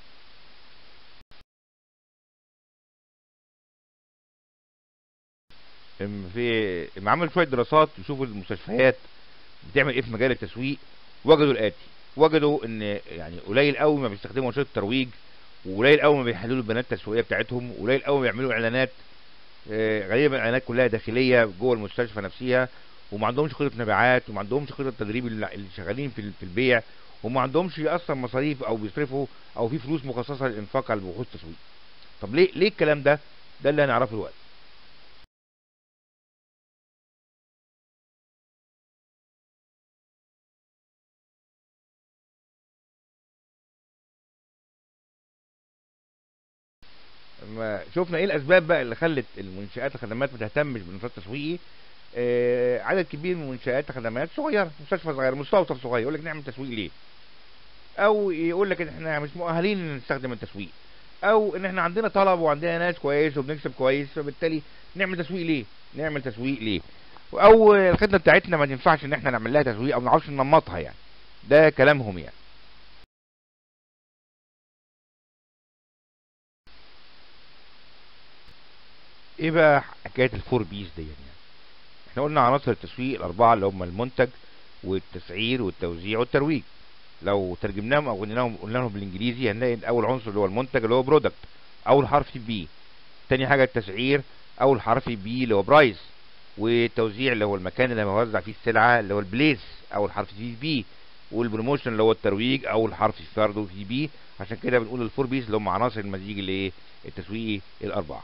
ام في ام عملوا شويه دراسات يشوفوا المستشفيات بتعمل ايه في مجال التسويق وجدوا الاتي وجدوا ان يعني قليل قوي ما بيستخدموا انشطه الترويج وقليل قوي ما بيحللوا البيانات التسويقيه بتاعتهم وقليل قوي بيعملوا اعلانات آه، غالبا الاعلانات كلها داخليه جوه المستشفى نفسها وما عندهمش خطه مبيعات وما عندهمش خطه تدريب اللي اللي شغالين في ال- في البيع وما عندهمش اصلا مصاريف او بيصرفوا او في فلوس مخصصه للانفاق على بحوث التسويق طب ليه ليه الكلام ده ده اللي هنعرفه دلوقتي اما شفنا ايه الاسباب بقى اللي خلت المنشات الخدمات ما تهتمش بالنشاط التسويقي آه عدد كبير من منشات الخدمات صغيره مستشفى صغير مستوصف صغير يقول لك نعمل تسويق ليه او يقول لك ان احنا مش مؤهلين ان نستخدم التسويق او ان احنا عندنا طلب وعندنا ناس كويس وبنكسب كويس فبالتالي نعمل تسويق ليه نعمل تسويق ليه او الخدمه بتاعتنا ما ينفعش ان احنا نعمل لها تسويق او ما نعرفش ننمطها يعني ده كلامهم يعني ايه بقى حكايه الفور بيس دي يعني احنا قلنا عناصر التسويق الاربعه اللي هم المنتج والتسعير والتوزيع والترويج لو ترجمناهم او قلناهم قلنا لهم بالانجليزي هنلاقي اول عنصر اللي هو المنتج اللي هو برودكت اول حرف بي تاني حاجه التسعير اول حرف بي اللي هو برايس والتوزيع اللي هو المكان اللي هوزع فيه السلعه اللي هو البليس اول حرف فيه بي والبروموشن اللي هو الترويج اول حرف فيه برضه فيه بي عشان كده بنقول الفور بيس اللي هم عناصر المزيج اللي ايه التسويقي الاربعه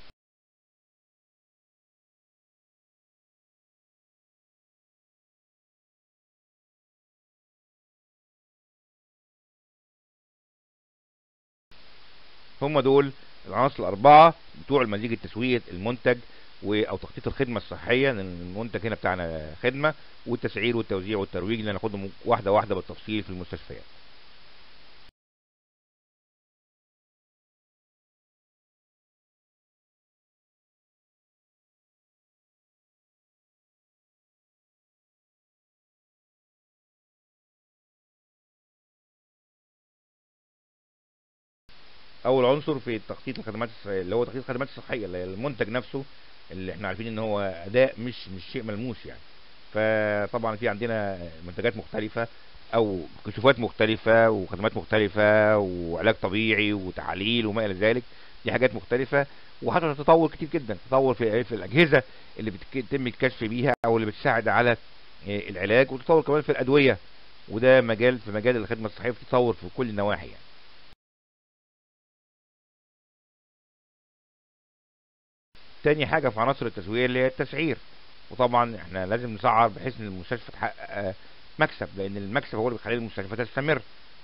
هم دول العناصر الأربعة بتوع المزيج التسويقي المنتج و... أو تخطيط الخدمة الصحية لأن المنتج هنا بتاعنا خدمة والتسعير والتوزيع والترويج اللي هناخدهم واحدة واحدة بالتفصيل في المستشفيات. اول عنصر في تخطيط الخدمات الص- اللي هو تخطيط الخدمات الصحيه اللي هي المنتج نفسه اللي احنا عارفين ان هو اداء مش مش شيء ملموس يعني فطبعا في عندنا منتجات مختلفه او كشوفات مختلفه وخدمات مختلفه وعلاج طبيعي وتحاليل وما الى ذلك دي حاجات مختلفه وحصل تطور كتير جدا تطور في في الاجهزه اللي بيتم الكشف بيها او اللي بتساعد على آه، العلاج وتطور كمان في الادويه وده مجال في مجال الخدمه الصحيه في تطور في كل النواحي يعني. تاني حاجه في عناصر التسويق اللي هي التسعير وطبعا احنا لازم نسعر بحيث ان المستشفى تحقق آه، مكسب لان المكسب هو اللي بيخلي المستشفى تستمر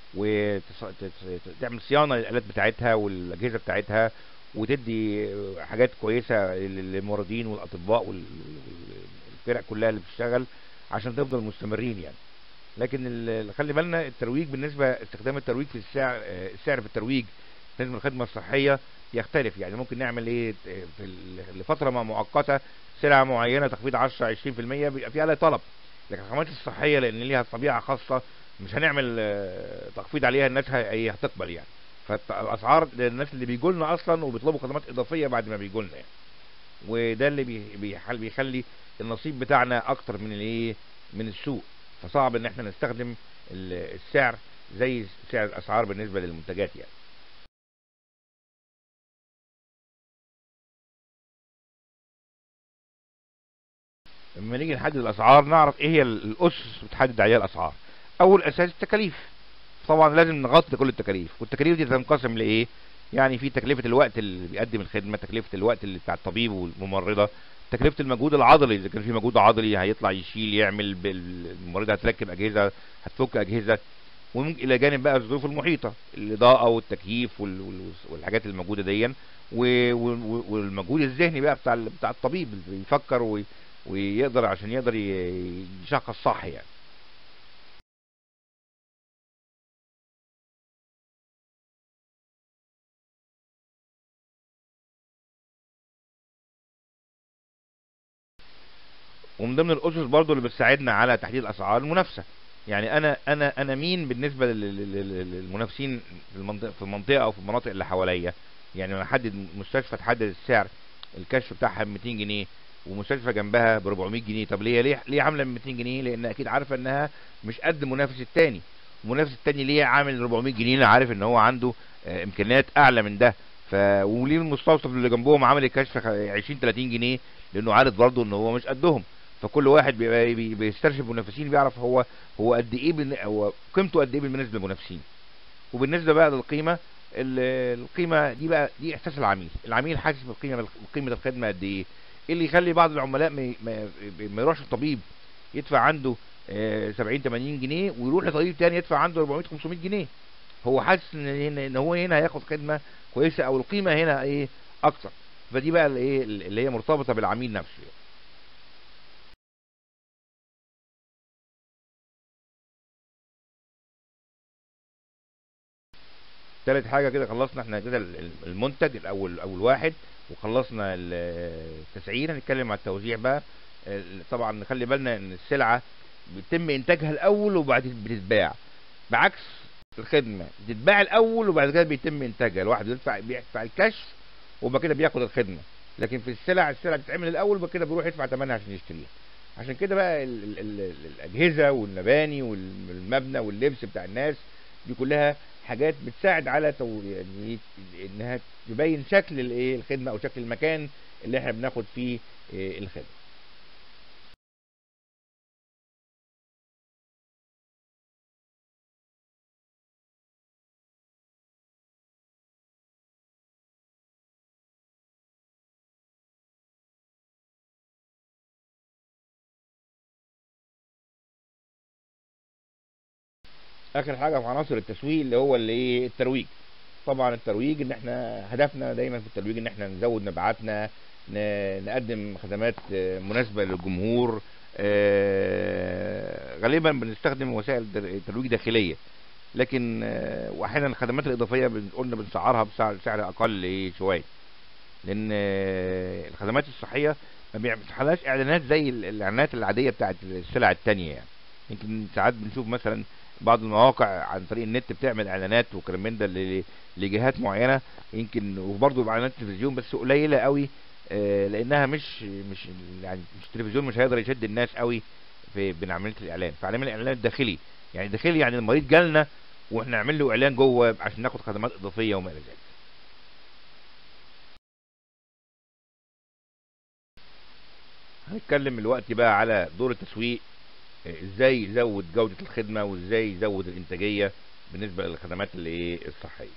وتعمل صيانه للالات بتاعتها والاجهزه بتاعتها وتدي حاجات كويسه للممرضين والاطباء وال- والفرق كلها اللي بتشتغل عشان تفضل مستمرين يعني لكن ال- خلي بالنا الترويج بالنسبه استخدام الترويج في السعر آه، السعر في الترويج بالنسبه للخدمه الصحيه يختلف يعني ممكن نعمل ايه آه، في ال- لفتره ما مؤقته سلعه معينه تخفيض 10 20% بيبقى في عليها طلب لكن الخدمات الصحيه لان ليها طبيعه خاصه مش هنعمل آه، تخفيض عليها الناس ه- هي هتقبل يعني فالاسعار للناس اللي بيجوا لنا اصلا وبيطلبوا خدمات اضافيه بعد ما بيجوا لنا يعني وده اللي بي- بيحل بيخلي النصيب بتاعنا اكتر من الايه من السوق فصعب ان احنا نستخدم ال- السعر زي سعر الاسعار بالنسبه للمنتجات يعني لما نيجي نحدد الاسعار نعرف ايه هي ال- الاسس بتحدد عليها الاسعار اول اساس التكاليف طبعا لازم نغطي كل التكاليف والتكاليف دي تنقسم لايه يعني في تكلفه الوقت اللي بيقدم الخدمه تكلفه الوقت اللي بتاع الطبيب والممرضه تكلفه المجهود العضلي اذا كان في مجهود عضلي هيطلع يشيل يعمل بال- الممرضه هتركب اجهزه هتفك اجهزه وممكن الى جانب بقى الظروف المحيطه الاضاءه والتكييف وال- وال- والحاجات الموجوده دي و- و- والمجهود الذهني بقى بتاع ال- بتاع الطبيب اللي بيفكر وي- ويقدر عشان يقدر ي- يشخص صح يعني ومن ضمن الاسس برضو اللي بتساعدنا على تحديد الاسعار المنافسه يعني انا انا انا مين بالنسبه لل- لل- لل- للمنافسين في المنطقه في المنطقه او في المناطق اللي حواليا يعني انا احدد مستشفى تحدد السعر الكشف بتاعها ب 200 جنيه ومستشفى جنبها ب 400 جنيه طب ليه ليه ليه عامله ب 200 جنيه لان اكيد عارفه انها مش قد المنافس التاني المنافس التاني ليه عامل 400 جنيه لأن عارف ان هو عنده آه، امكانيات اعلى من ده ف وليه المستوصف اللي جنبهم عامل الكشف خ- 20 30 جنيه لانه عارف برضه ان هو مش قدهم فكل واحد بيبقى بي- بيسترشد منافسين بيعرف هو هو قد ايه بالن- هو قيمته قد ايه بالنسبه للمنافسين وبالنسبه بقى للقيمه ال- القيمه دي بقى دي احساس العميل العميل حاسس بالقيمه بقيمه الخدمه قد ايه إيه اللي يخلي بعض العملاء ما ما, ما يروحش الطبيب يدفع عنده آه، 70 80 جنيه ويروح لطبيب تاني يدفع عنده 400 500 جنيه هو حاسس ان هنا- ان هو هنا هياخد خدمه كويسه او القيمه هنا ايه اكتر فدي بقى الايه اللي هي مرتبطه بالعميل نفسه يعني. تالت حاجة كده خلصنا احنا كده ال- ال- المنتج الأول أول واحد وخلصنا ال- التسعير هنتكلم على التوزيع بقى ال- طبعا نخلي بالنا إن السلعة بيتم إنتاجها الأول وبعدين بتتباع بعكس الخدمة بتتباع الأول وبعد كده بيتم إنتاجها الواحد بيدفع بيدفع الكشف وبعد كده بياخد الخدمة لكن في السلع السلع بتتعمل الأول وبعد كده بيروح يدفع ثمنها عشان يشتريها عشان كده بقى ال ال ال الأجهزة والمباني والمبنى واللبس بتاع الناس دي كلها حاجات بتساعد على تو... يعني انها تبين شكل الايه الخدمه او شكل المكان اللي احنا بناخد فيه إيه الخدمه اخر حاجه في عناصر التسويق اللي هو اللي ايه الترويج طبعا الترويج ان احنا هدفنا دايما في الترويج ان احنا نزود مبيعاتنا ن- نقدم خدمات آه، مناسبه للجمهور آه، غالبا بنستخدم وسائل در- ترويج داخليه لكن آه، واحيانا الخدمات الاضافيه بن- قلنا بنسعرها بسعر سعر اقل إيه شويه لان آه، الخدمات الصحيه ما بيعملش اعلانات زي ال- الاعلانات العاديه بتاعت السلع التانية يعني يمكن ساعات بنشوف مثلا بعض المواقع عن طريق النت بتعمل اعلانات وكلام من ده ل- لجهات معينه يمكن وبرضه اعلانات تلفزيون بس قليله قوي آه، لانها مش مش يعني مش التلفزيون مش هيقدر يشد الناس قوي في بين عمليه الاعلان فعملنا الاعلان الداخلي يعني داخلي يعني المريض جالنا واحنا نعمل له اعلان جوه عشان ناخد خدمات اضافيه وما الى ذلك هنتكلم دلوقتي بقى على دور التسويق آه، ازاي يزود جودة الخدمة وازاي يزود الانتاجية بالنسبة للخدمات اللي ايه الصحية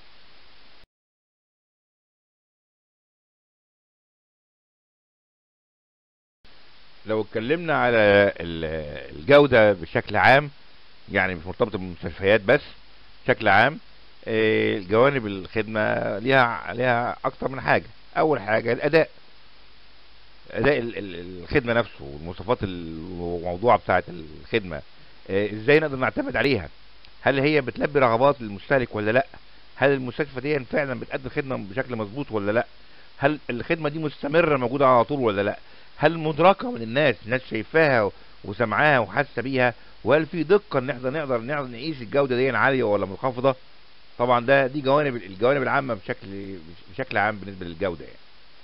لو اتكلمنا على ال- الجودة بشكل عام يعني مش مرتبطة بالمستشفيات بس بشكل عام آه، الجوانب الخدمة ليها ليها أكتر من حاجة أول حاجة الأداء أداء ال- ال- الخدمة نفسه والمواصفات الموضوع بتاعة الخدمة آه، إزاي نقدر نعتمد عليها هل هي بتلبي رغبات المستهلك ولا لأ هل المستشفى دي فعلا بتقدم خدمة بشكل مظبوط ولا لأ هل الخدمة دي مستمرة موجودة على طول ولا لأ هل مدركة من الناس الناس شايفاها وسمعاها وحاسة بيها وهل في دقة ان احنا نقدر نقدر نقيس الجودة دي عالية ولا منخفضة طبعا ده دي جوانب الجوانب العامة بشكل بشكل عام بالنسبة للجودة يعني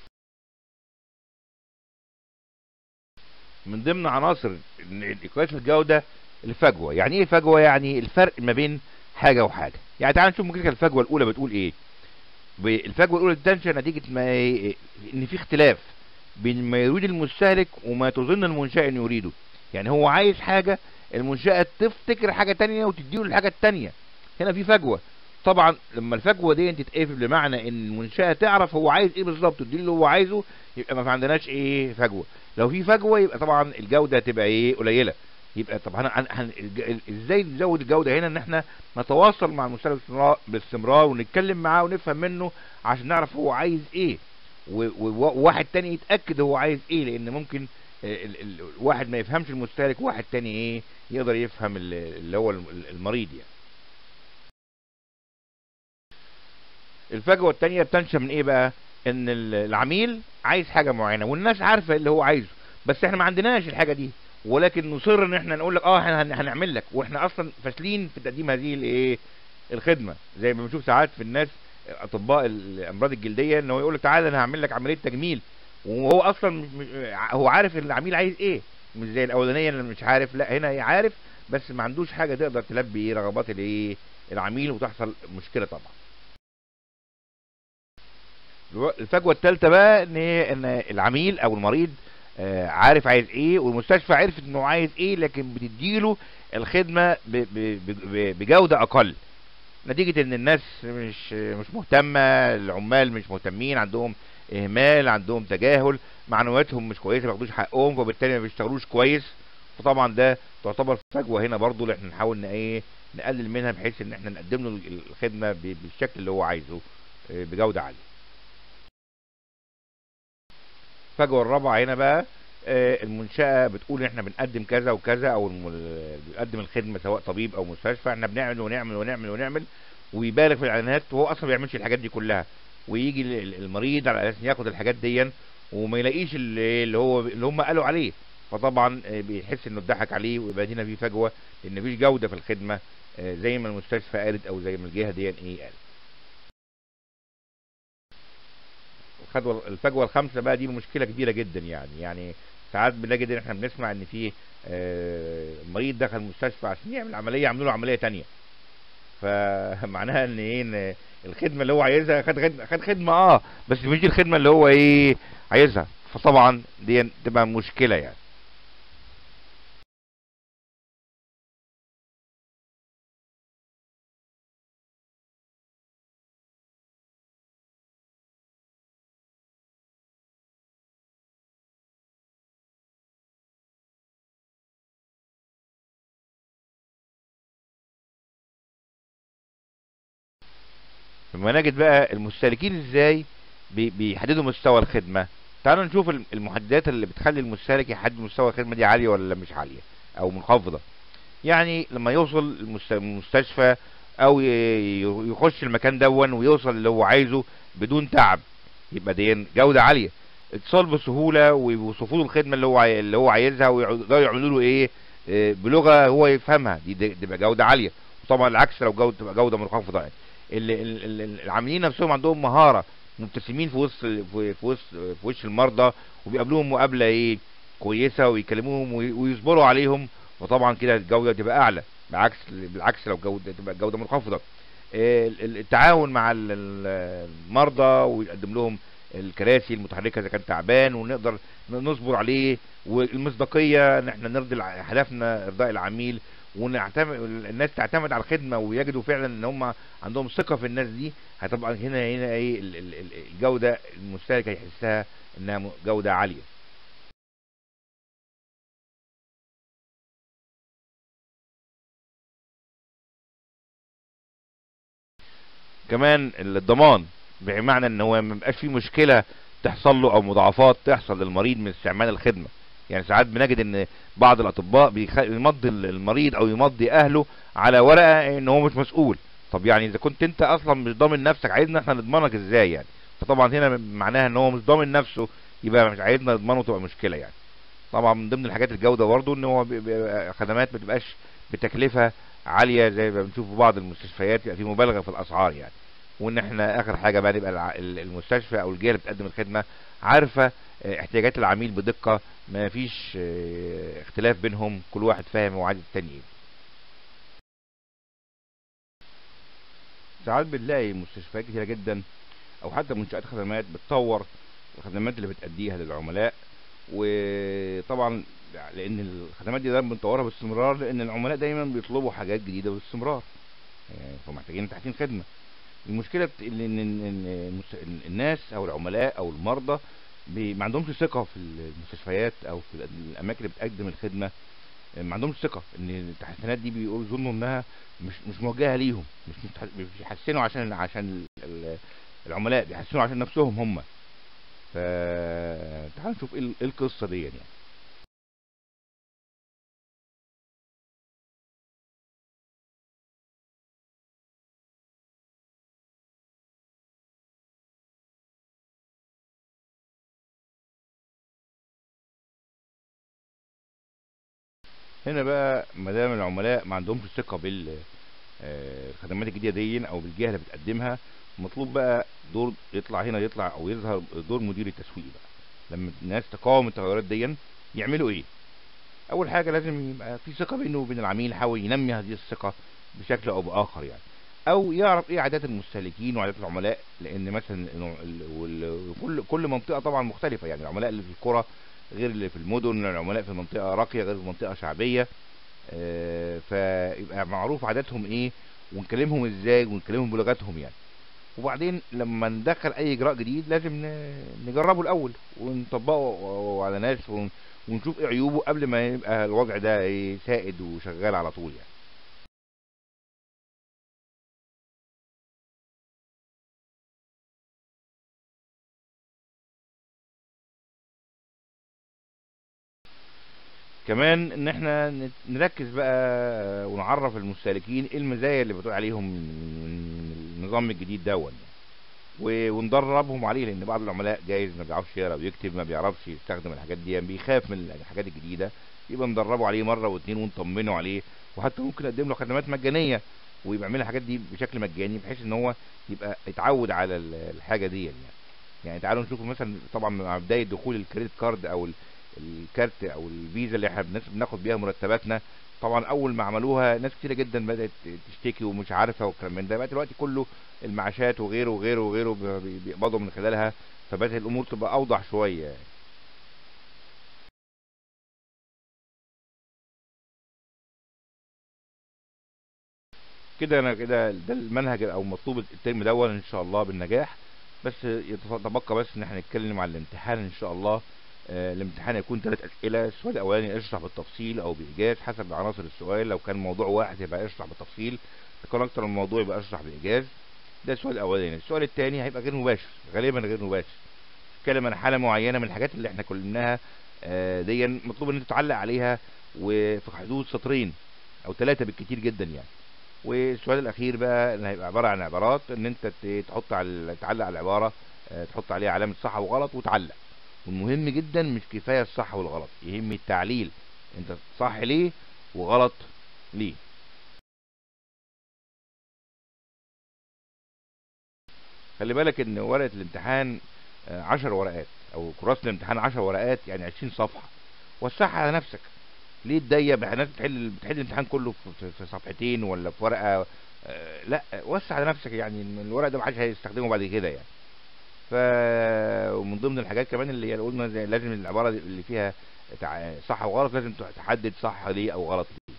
من ضمن عناصر إن- قياس الجودة الفجوة يعني ايه فجوة يعني الفرق ما بين حاجة وحاجة يعني تعال نشوف ممكن الفجوة الاولى بتقول ايه ب- الفجوة الاولى بتنشأ نتيجة ما إيه؟ ان في اختلاف بين ما يريد المستهلك وما تظن المنشأة انه يريده يعني هو عايز حاجة المنشأة تفتكر حاجة تانية وتديله الحاجة التانية هنا في فجوة طبعا لما الفجوة دي تتقفل بمعنى ان المنشأة تعرف هو عايز ايه بالظبط وتديله اللي هو عايزه يبقى ما عندناش ايه فجوة لو في فجوة يبقى طبعا الجودة هتبقى ايه قليلة يبقى طب هن... هن... هن... الج- ازاي نزود الجودة هنا ان احنا نتواصل مع المستهلك باستمرار- باستمرار ونتكلم معاه ونفهم منه عشان نعرف هو عايز ايه و- و- وواحد تاني يتأكد هو عايز ايه لان ممكن ال- ال- ال- واحد ما يفهمش المستهلك واحد تاني ايه يقدر يفهم ال- اللي هو الم- المريض يعني الفجوة التانية بتنشأ من ايه بقى ان ال- العميل عايز حاجة معينة والناس عارفة اللي هو عايزه بس احنا ما عندناش الحاجة دي ولكن نصر ان احنا نقول لك اه احنا هن- هنعمل لك واحنا اصلا فاشلين في تقديم هذه الايه الخدمة زي ما بنشوف ساعات في الناس اطباء الامراض الجلدية ان هو يقول لك تعالى انا هعمل لك عملية تجميل وهو اصلا مش- مش- هو عارف ان العميل عايز ايه مش زي الاولانية اللي مش عارف لا هنا عارف بس ما عندوش حاجة تقدر تلبي رغبات الايه العميل وتحصل مشكلة طبعا الو- الفجوة الثالثة بقى ان هي ان العميل او المريض آه، عارف عايز ايه والمستشفى عرفت انه عايز ايه لكن بتديله الخدمة ب- ب- ب- بجودة اقل نتيجة ان الناس مش مش مهتمة العمال مش مهتمين عندهم اهمال عندهم تجاهل معنوياتهم مش كويسة ما بياخدوش حقهم فبالتالي ما بيشتغلوش كويس فطبعا ده تعتبر فجوة هنا برضو اللي احنا نحاول ان ايه نقلل منها بحيث ان احنا نقدم له الخدمة ب- بالشكل اللي هو عايزه آه، بجودة عالية الفجوة الرابعة هنا بقى آه، المنشأة بتقول ان احنا بنقدم كذا وكذا او الم- ال- بيقدم الخدمة سواء طبيب او مستشفى احنا بنعمل ونعمل ونعمل ونعمل ويبالغ في الاعلانات وهو اصلا ما بيعملش الحاجات دي كلها ويجي ال- ال- المريض على اساس ياخد الحاجات دي وما يلاقيش اللي اللي هو اللي هم قالوا عليه فطبعا آه، بيحس انه اتضحك عليه ويبقى هنا في فجوة لان مفيش جودة في الخدمة آه، زي ما المستشفى قالت او زي ما الجهة دي ايه قالت الخدوة الفجوة الخامسة بقى دي مشكلة كبيرة جدا يعني يعني ساعات بنجد ان احنا بنسمع ان في آه، مريض دخل المستشفى عشان يعمل عملية عملوا له عملية تانية فمعناها ان ايه ان الخدمة اللي هو عايزها خد خدمة خد خدمة اه بس مش دي الخدمة اللي هو ايه عايزها فطبعا دي تبقى مشكلة يعني لما نجد بقى المستهلكين ازاي بي- بيحددوا مستوى الخدمة تعالوا نشوف الم- المحددات اللي بتخلي المستهلك يحدد مستوى الخدمة دي عالية ولا مش عالية او منخفضة يعني لما يوصل المست- المستشفى او ي- ي- يخش المكان دون ويوصل اللي هو عايزه بدون تعب يبقى دي جودة عالية اتصال بسهولة ويوصفوا له الخدمة اللي هو عاي- اللي هو عايزها ويقدروا يعملوا له ايه آه، بلغة هو يفهمها دي دي- تبقى جودة عالية وطبعا العكس لو جودة تبقى جودة منخفضة يعني ال- ال- ال- العاملين نفسهم عندهم مهارة مبتسمين في وسط ال- في في وسط في وش المرضى وبيقابلوهم مقابلة ايه كويسة ويكلموهم وي- ويصبروا عليهم وطبعا كده الجودة تبقى اعلى بعكس بالعكس لو جودة تبقى الجودة منخفضة ال- ال- التعاون مع ال- ال- المرضى ويقدم لهم الكراسي المتحركه اذا كان تعبان ونقدر نصبر عليه والمصداقيه ان احنا نرضي الع- هدفنا ارضاء العميل ونعتمد الناس تعتمد على الخدمه ويجدوا فعلا ان هم عندهم ثقه في الناس دي هتبقى هنا هنا ايه ال- ال- ال- الجوده المستهلك هيحسها انها م- جوده عاليه كمان الضمان بمعنى ان هو ما يبقاش في مشكله تحصل له او مضاعفات تحصل للمريض من استعمال الخدمه يعني ساعات بنجد ان بعض الاطباء بيخ- يمضي المريض او يمضي اهله على ورقه ان هو مش مسؤول طب يعني اذا كنت انت اصلا مش ضامن نفسك عايزنا احنا نضمنك ازاي يعني فطبعا هنا معناها ان هو مش ضامن نفسه يبقى مش عايزنا نضمنه تبقى مشكله يعني طبعا من ضمن الحاجات الجوده برضه ان هو بي- بي- خدمات ما تبقاش بتكلفه عاليه زي ما بنشوف في بعض المستشفيات يبقى في مبالغه في الاسعار يعني وان احنا اخر حاجه بقى نبقى الع- ال- المستشفى او الجهه اللي بتقدم الخدمه عارفه اه، احتياجات العميل بدقه ما فيش اه، اختلاف بينهم كل واحد فاهم هو عايز التاني ايه ساعات بنلاقي مستشفيات كتيره جدا او حتى منشات خدمات بتطور الخدمات اللي بتأديها للعملاء وطبعا لان الخدمات دي دايما بنطورها باستمرار لان العملاء دايما بيطلبوا حاجات جديده باستمرار يعني فمحتاجين تحسين خدمه المشكله بت- ان إن- إن المس- إن الناس او العملاء او المرضى بي- ما عندهمش ثقه في المستشفيات او في الاماكن اللي بتقدم الخدمه ما عندهمش ثقه ان التحسينات دي بيقولوا يظنوا انها مش مش موجهه ليهم مش متح- مش بيحسنوا عشان عشان ال- ال- العملاء بيحسنوا عشان نفسهم هم ف تعالوا نشوف ايه ال- إيه القصه دي يعني هنا بقى ما دام العملاء ما عندهمش ثقه بال آه، الخدمات الجديده دي او بالجهه اللي بتقدمها مطلوب بقى دور يطلع هنا يطلع او يظهر دور مدير التسويق بقى لما الناس تقاوم التغيرات دي يعملوا ايه اول حاجه لازم يبقى في ثقه بينه وبين العميل يحاول ينمي هذه الثقه بشكل او باخر يعني او يعرف ايه عادات المستهلكين وعادات العملاء لان مثلا إنه ال- وال- وكل كل منطقه طبعا مختلفه يعني العملاء اللي في القرى غير اللي في المدن العملاء في منطقه راقيه غير في منطقه شعبيه آه، فيبقى معروف عاداتهم ايه ونكلمهم ازاي ونكلمهم بلغتهم يعني وبعدين لما ندخل اي اجراء جديد لازم ن- نجربه الاول ونطبقه على ناس ون- ونشوف ايه عيوبه قبل ما يبقى الوضع ده إيه سائد وشغال على طول يعني كمان ان احنا نت- نركز بقى ونعرف المستهلكين ايه المزايا اللي بتقول عليهم من النظام الجديد دون و- وندربهم عليه لان بعض العملاء جايز ما بيعرفش يقرا ويكتب ما بيعرفش يستخدم الحاجات دي بيخاف من الحاجات الجديده يبقى ندربه عليه مره واتنين ونطمنه عليه وحتى ممكن نقدم له خدمات مجانيه ويبقى يعمل الحاجات دي بشكل مجاني بحيث ان هو يبقى يتعود على ال- الحاجه دي يعني يعني تعالوا نشوف مثلا طبعا مع بدايه دخول الكريدت كارد او ال- الكارت او الفيزا اللي احنا بنس- بناخد بيها مرتباتنا طبعا اول ما عملوها ناس كتيره جدا بدات تشتكي ومش عارفه والكلام من ده بقى دلوقتي كله المعاشات وغيره وغيره وغيره بي- بيقبضوا من خلالها فبدات الامور تبقى اوضح شويه يعني. كده انا كده ده المنهج او مطلوب الترم الاول ان شاء الله بالنجاح بس يتبقى بس ان احنا نتكلم عن الامتحان ان شاء الله آه الامتحان هيكون ثلاث اسئله السؤال الاولاني اشرح بالتفصيل او بايجاز حسب عناصر السؤال لو كان موضوع واحد يبقى اشرح بالتفصيل لو كان اكتر من موضوع يبقى اشرح بايجاز ده السؤال الاولاني السؤال الثاني هيبقى غير مباشر غالبا غير مباشر اتكلم عن حاله معينه من الحاجات اللي احنا كلناها آه دي مطلوب ان انت تعلق عليها وفي حدود سطرين او ثلاثه بالكتير جدا يعني والسؤال الاخير بقى اللي هيبقى عباره عن عبارات ان انت ت- تحط على تعلق على العباره آه، تحط عليها علامه صح وغلط وتعلق والمهم جدا مش كفايه الصح والغلط يهم التعليل انت صح ليه وغلط ليه خلي بالك ان ورقه الامتحان آه، عشر ورقات او كراسه الامتحان عشر ورقات يعني عشرين صفحه وسعها على نفسك ليه تضيق بقى ناس بتحل بتحل الامتحان كله في, في, في صفحتين ولا في ورقه آه لا وسع على نفسك يعني الورق ده محدش هيستخدمه بعد كده يعني ف ومن ضمن الحاجات كمان اللي هي قلنا زي لازم العباره اللي فيها تع- صح وغلط لازم تحدد صح ليه او غلط ليه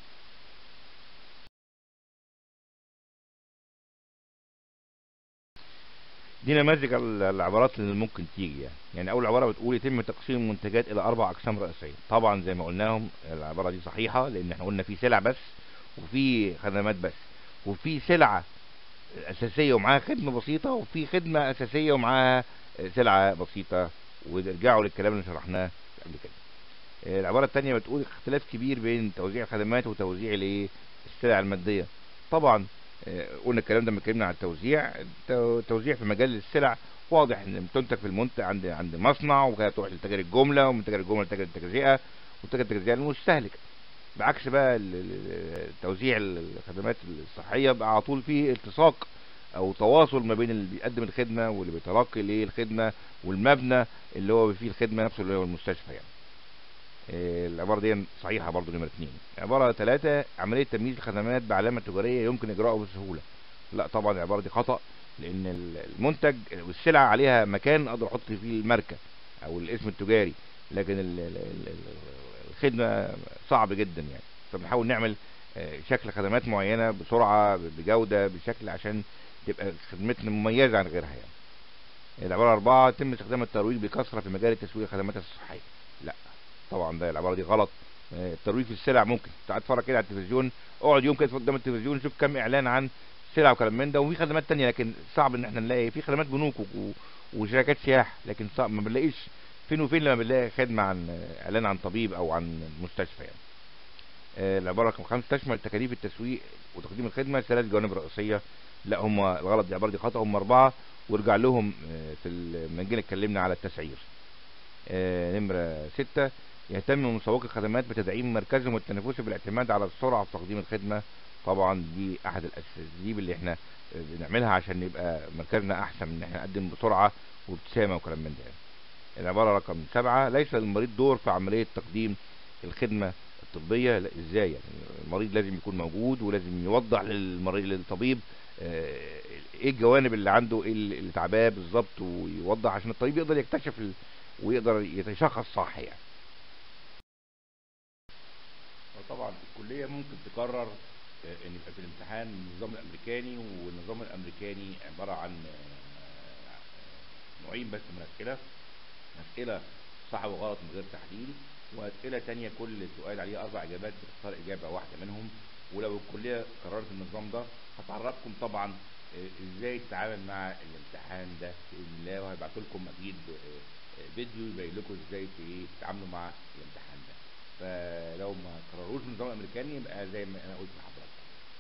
دي نماذج ال- العبارات اللي ممكن تيجي يعني يعني اول عباره بتقول يتم تقسيم المنتجات الى اربع اقسام رئيسيه طبعا زي ما قلناهم العباره دي صحيحه لان احنا قلنا في سلع بس وفي خدمات بس وفي سلعه اساسيه ومعاها خدمه بسيطه وفي خدمه اساسيه ومعاها سلعه بسيطه وارجعوا للكلام اللي شرحناه قبل كده العباره الثانيه بتقول اختلاف كبير بين توزيع الخدمات وتوزيع الايه السلع الماديه طبعا آه، قلنا الكلام ده لما اتكلمنا عن التوزيع التو- التوزيع في مجال السلع واضح ان بتنتج في المنتج عند عند مصنع وكده تروح لتاجر الجمله ومن تاجر الجمله لتاجر التجزئه وتاجر التجزئه للمستهلك بعكس بقى ال- ال- توزيع الخدمات الصحيه بقى على طول في التصاق او تواصل ما بين اللي بيقدم الخدمه واللي بيتلقي ليه الخدمه والمبنى اللي هو فيه الخدمه نفسه اللي هو المستشفى يعني آه، العبارة دي صحيحة برضو نمرة اتنين عبارة ثلاثة عملية تمييز الخدمات بعلامة تجارية يمكن إجراءه بسهولة لا طبعا العبارة دي خطأ لأن ال- المنتج والسلعة عليها مكان أقدر أحط فيه الماركة أو الاسم التجاري لكن ال- ال- ال- ال- الخدمة صعب جدا يعني فبنحاول نعمل آه، شكل خدمات معينة بسرعة بجودة بشكل عشان تبقى خدمتنا مميزة عن غيرها يعني العبارة أربعة يتم استخدام الترويج بكثرة في مجال التسويق الخدمات الصحية لا طبعا ده العباره دي غلط آه، الترويج في السلع ممكن تعال اتفرج كده على التلفزيون اقعد يوم كده قدام التلفزيون شوف كم اعلان عن سلع وكلام من ده وفي خدمات تانية لكن صعب ان احنا نلاقي في خدمات بنوك و- و- وشركات سياحه لكن صعب ما بنلاقيش فين وفين لما بنلاقي خدمه عن آه، اعلان عن طبيب او عن مستشفى يعني آه، العباره رقم خمسة تشمل تكاليف التسويق وتقديم الخدمه ثلاث جوانب رئيسيه لا هم الغلط دي العباره دي خطا هم اربعه وارجع لهم آه، في ال- لما جينا اتكلمنا على التسعير آه، نمرة ستة يهتم مسوق الخدمات بتدعيم مركزهم التنافسي بالاعتماد على السرعة في تقديم الخدمة طبعا دي أحد الأساليب اللي احنا آه، بنعملها عشان يبقى مركزنا أحسن من ان احنا نقدم بسرعة وابتسامة وكلام من ده العبارة رقم سبعة ليس للمريض دور في عملية تقديم الخدمة الطبية لا ازاي يعني المريض لازم يكون موجود ولازم يوضح للمريض للطبيب آه، ايه الجوانب اللي عنده ايه اللي اللي تعباه بالظبط ويوضح عشان الطبيب يقدر يكتشف ال... ويقدر يتشخص صح يعني وطبعا الكلية ممكن تقرر آه، ان يبقى في الامتحان النظام الامريكاني والنظام الامريكاني عبارة عن آه، نوعين بس من الاسئلة اسئلة صح وغلط من غير تحليل واسئلة تانية كل سؤال عليه اربع اجابات بتختار اجابة واحدة منهم ولو الكلية قررت النظام ده هتعرفكم طبعا آه، ازاي تتعامل مع الامتحان ده باذن الله وهيبعتوا لكم اكيد آه، آه، فيديو يبين لكم ازاي ت- إيه تتعاملوا مع الامتحان ده فلو ما قرروش النظام الامريكاني يبقى زي ما انا قلت لحضرتك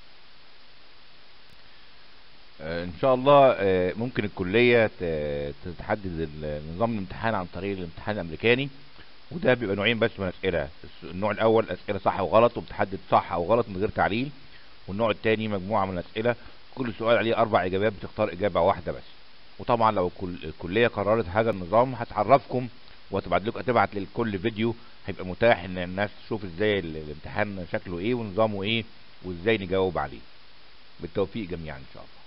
آه، ان شاء الله آه، ممكن الكلية ت- تحدد ال- نظام الامتحان عن طريق الامتحان الامريكاني وده بيبقى نوعين بس من الاسئله الس- النوع الاول اسئله صح وغلط وبتحدد صح او غلط من غير تعليل والنوع الثاني مجموعه من الاسئله كل سؤال عليه اربع اجابات بتختار اجابه واحده بس وطبعا لو الكل- الكليه قررت هذا النظام هتعرفكم وهتبعت لكم هتبعت للكل فيديو هيبقى متاح ان الناس تشوف ازاي ال- الامتحان شكله ايه ونظامه ايه وازاي نجاوب عليه بالتوفيق جميعا ان شاء الله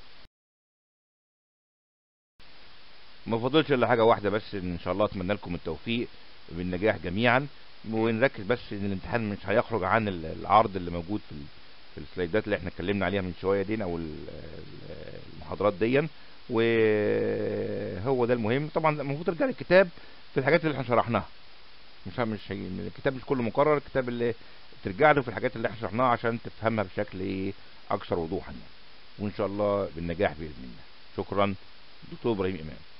ما فاضلش الا حاجه واحده بس ان شاء الله اتمنى لكم التوفيق بالنجاح جميعا ونركز بس ان الامتحان مش هيخرج عن ال- العرض اللي موجود في ال- في السلايدات اللي احنا اتكلمنا عليها من شويه دي او ال- ال- المحاضرات دي وهو ده المهم طبعا المفروض ترجع للكتاب في الحاجات اللي احنا شرحناها مش مش هي- الكتاب مش كله مكرر الكتاب اللي ترجع له في الحاجات اللي احنا شرحناها عشان تفهمها بشكل ايه اكثر وضوحا يعني وان شاء الله بالنجاح باذن الله شكرا دكتور ابراهيم امام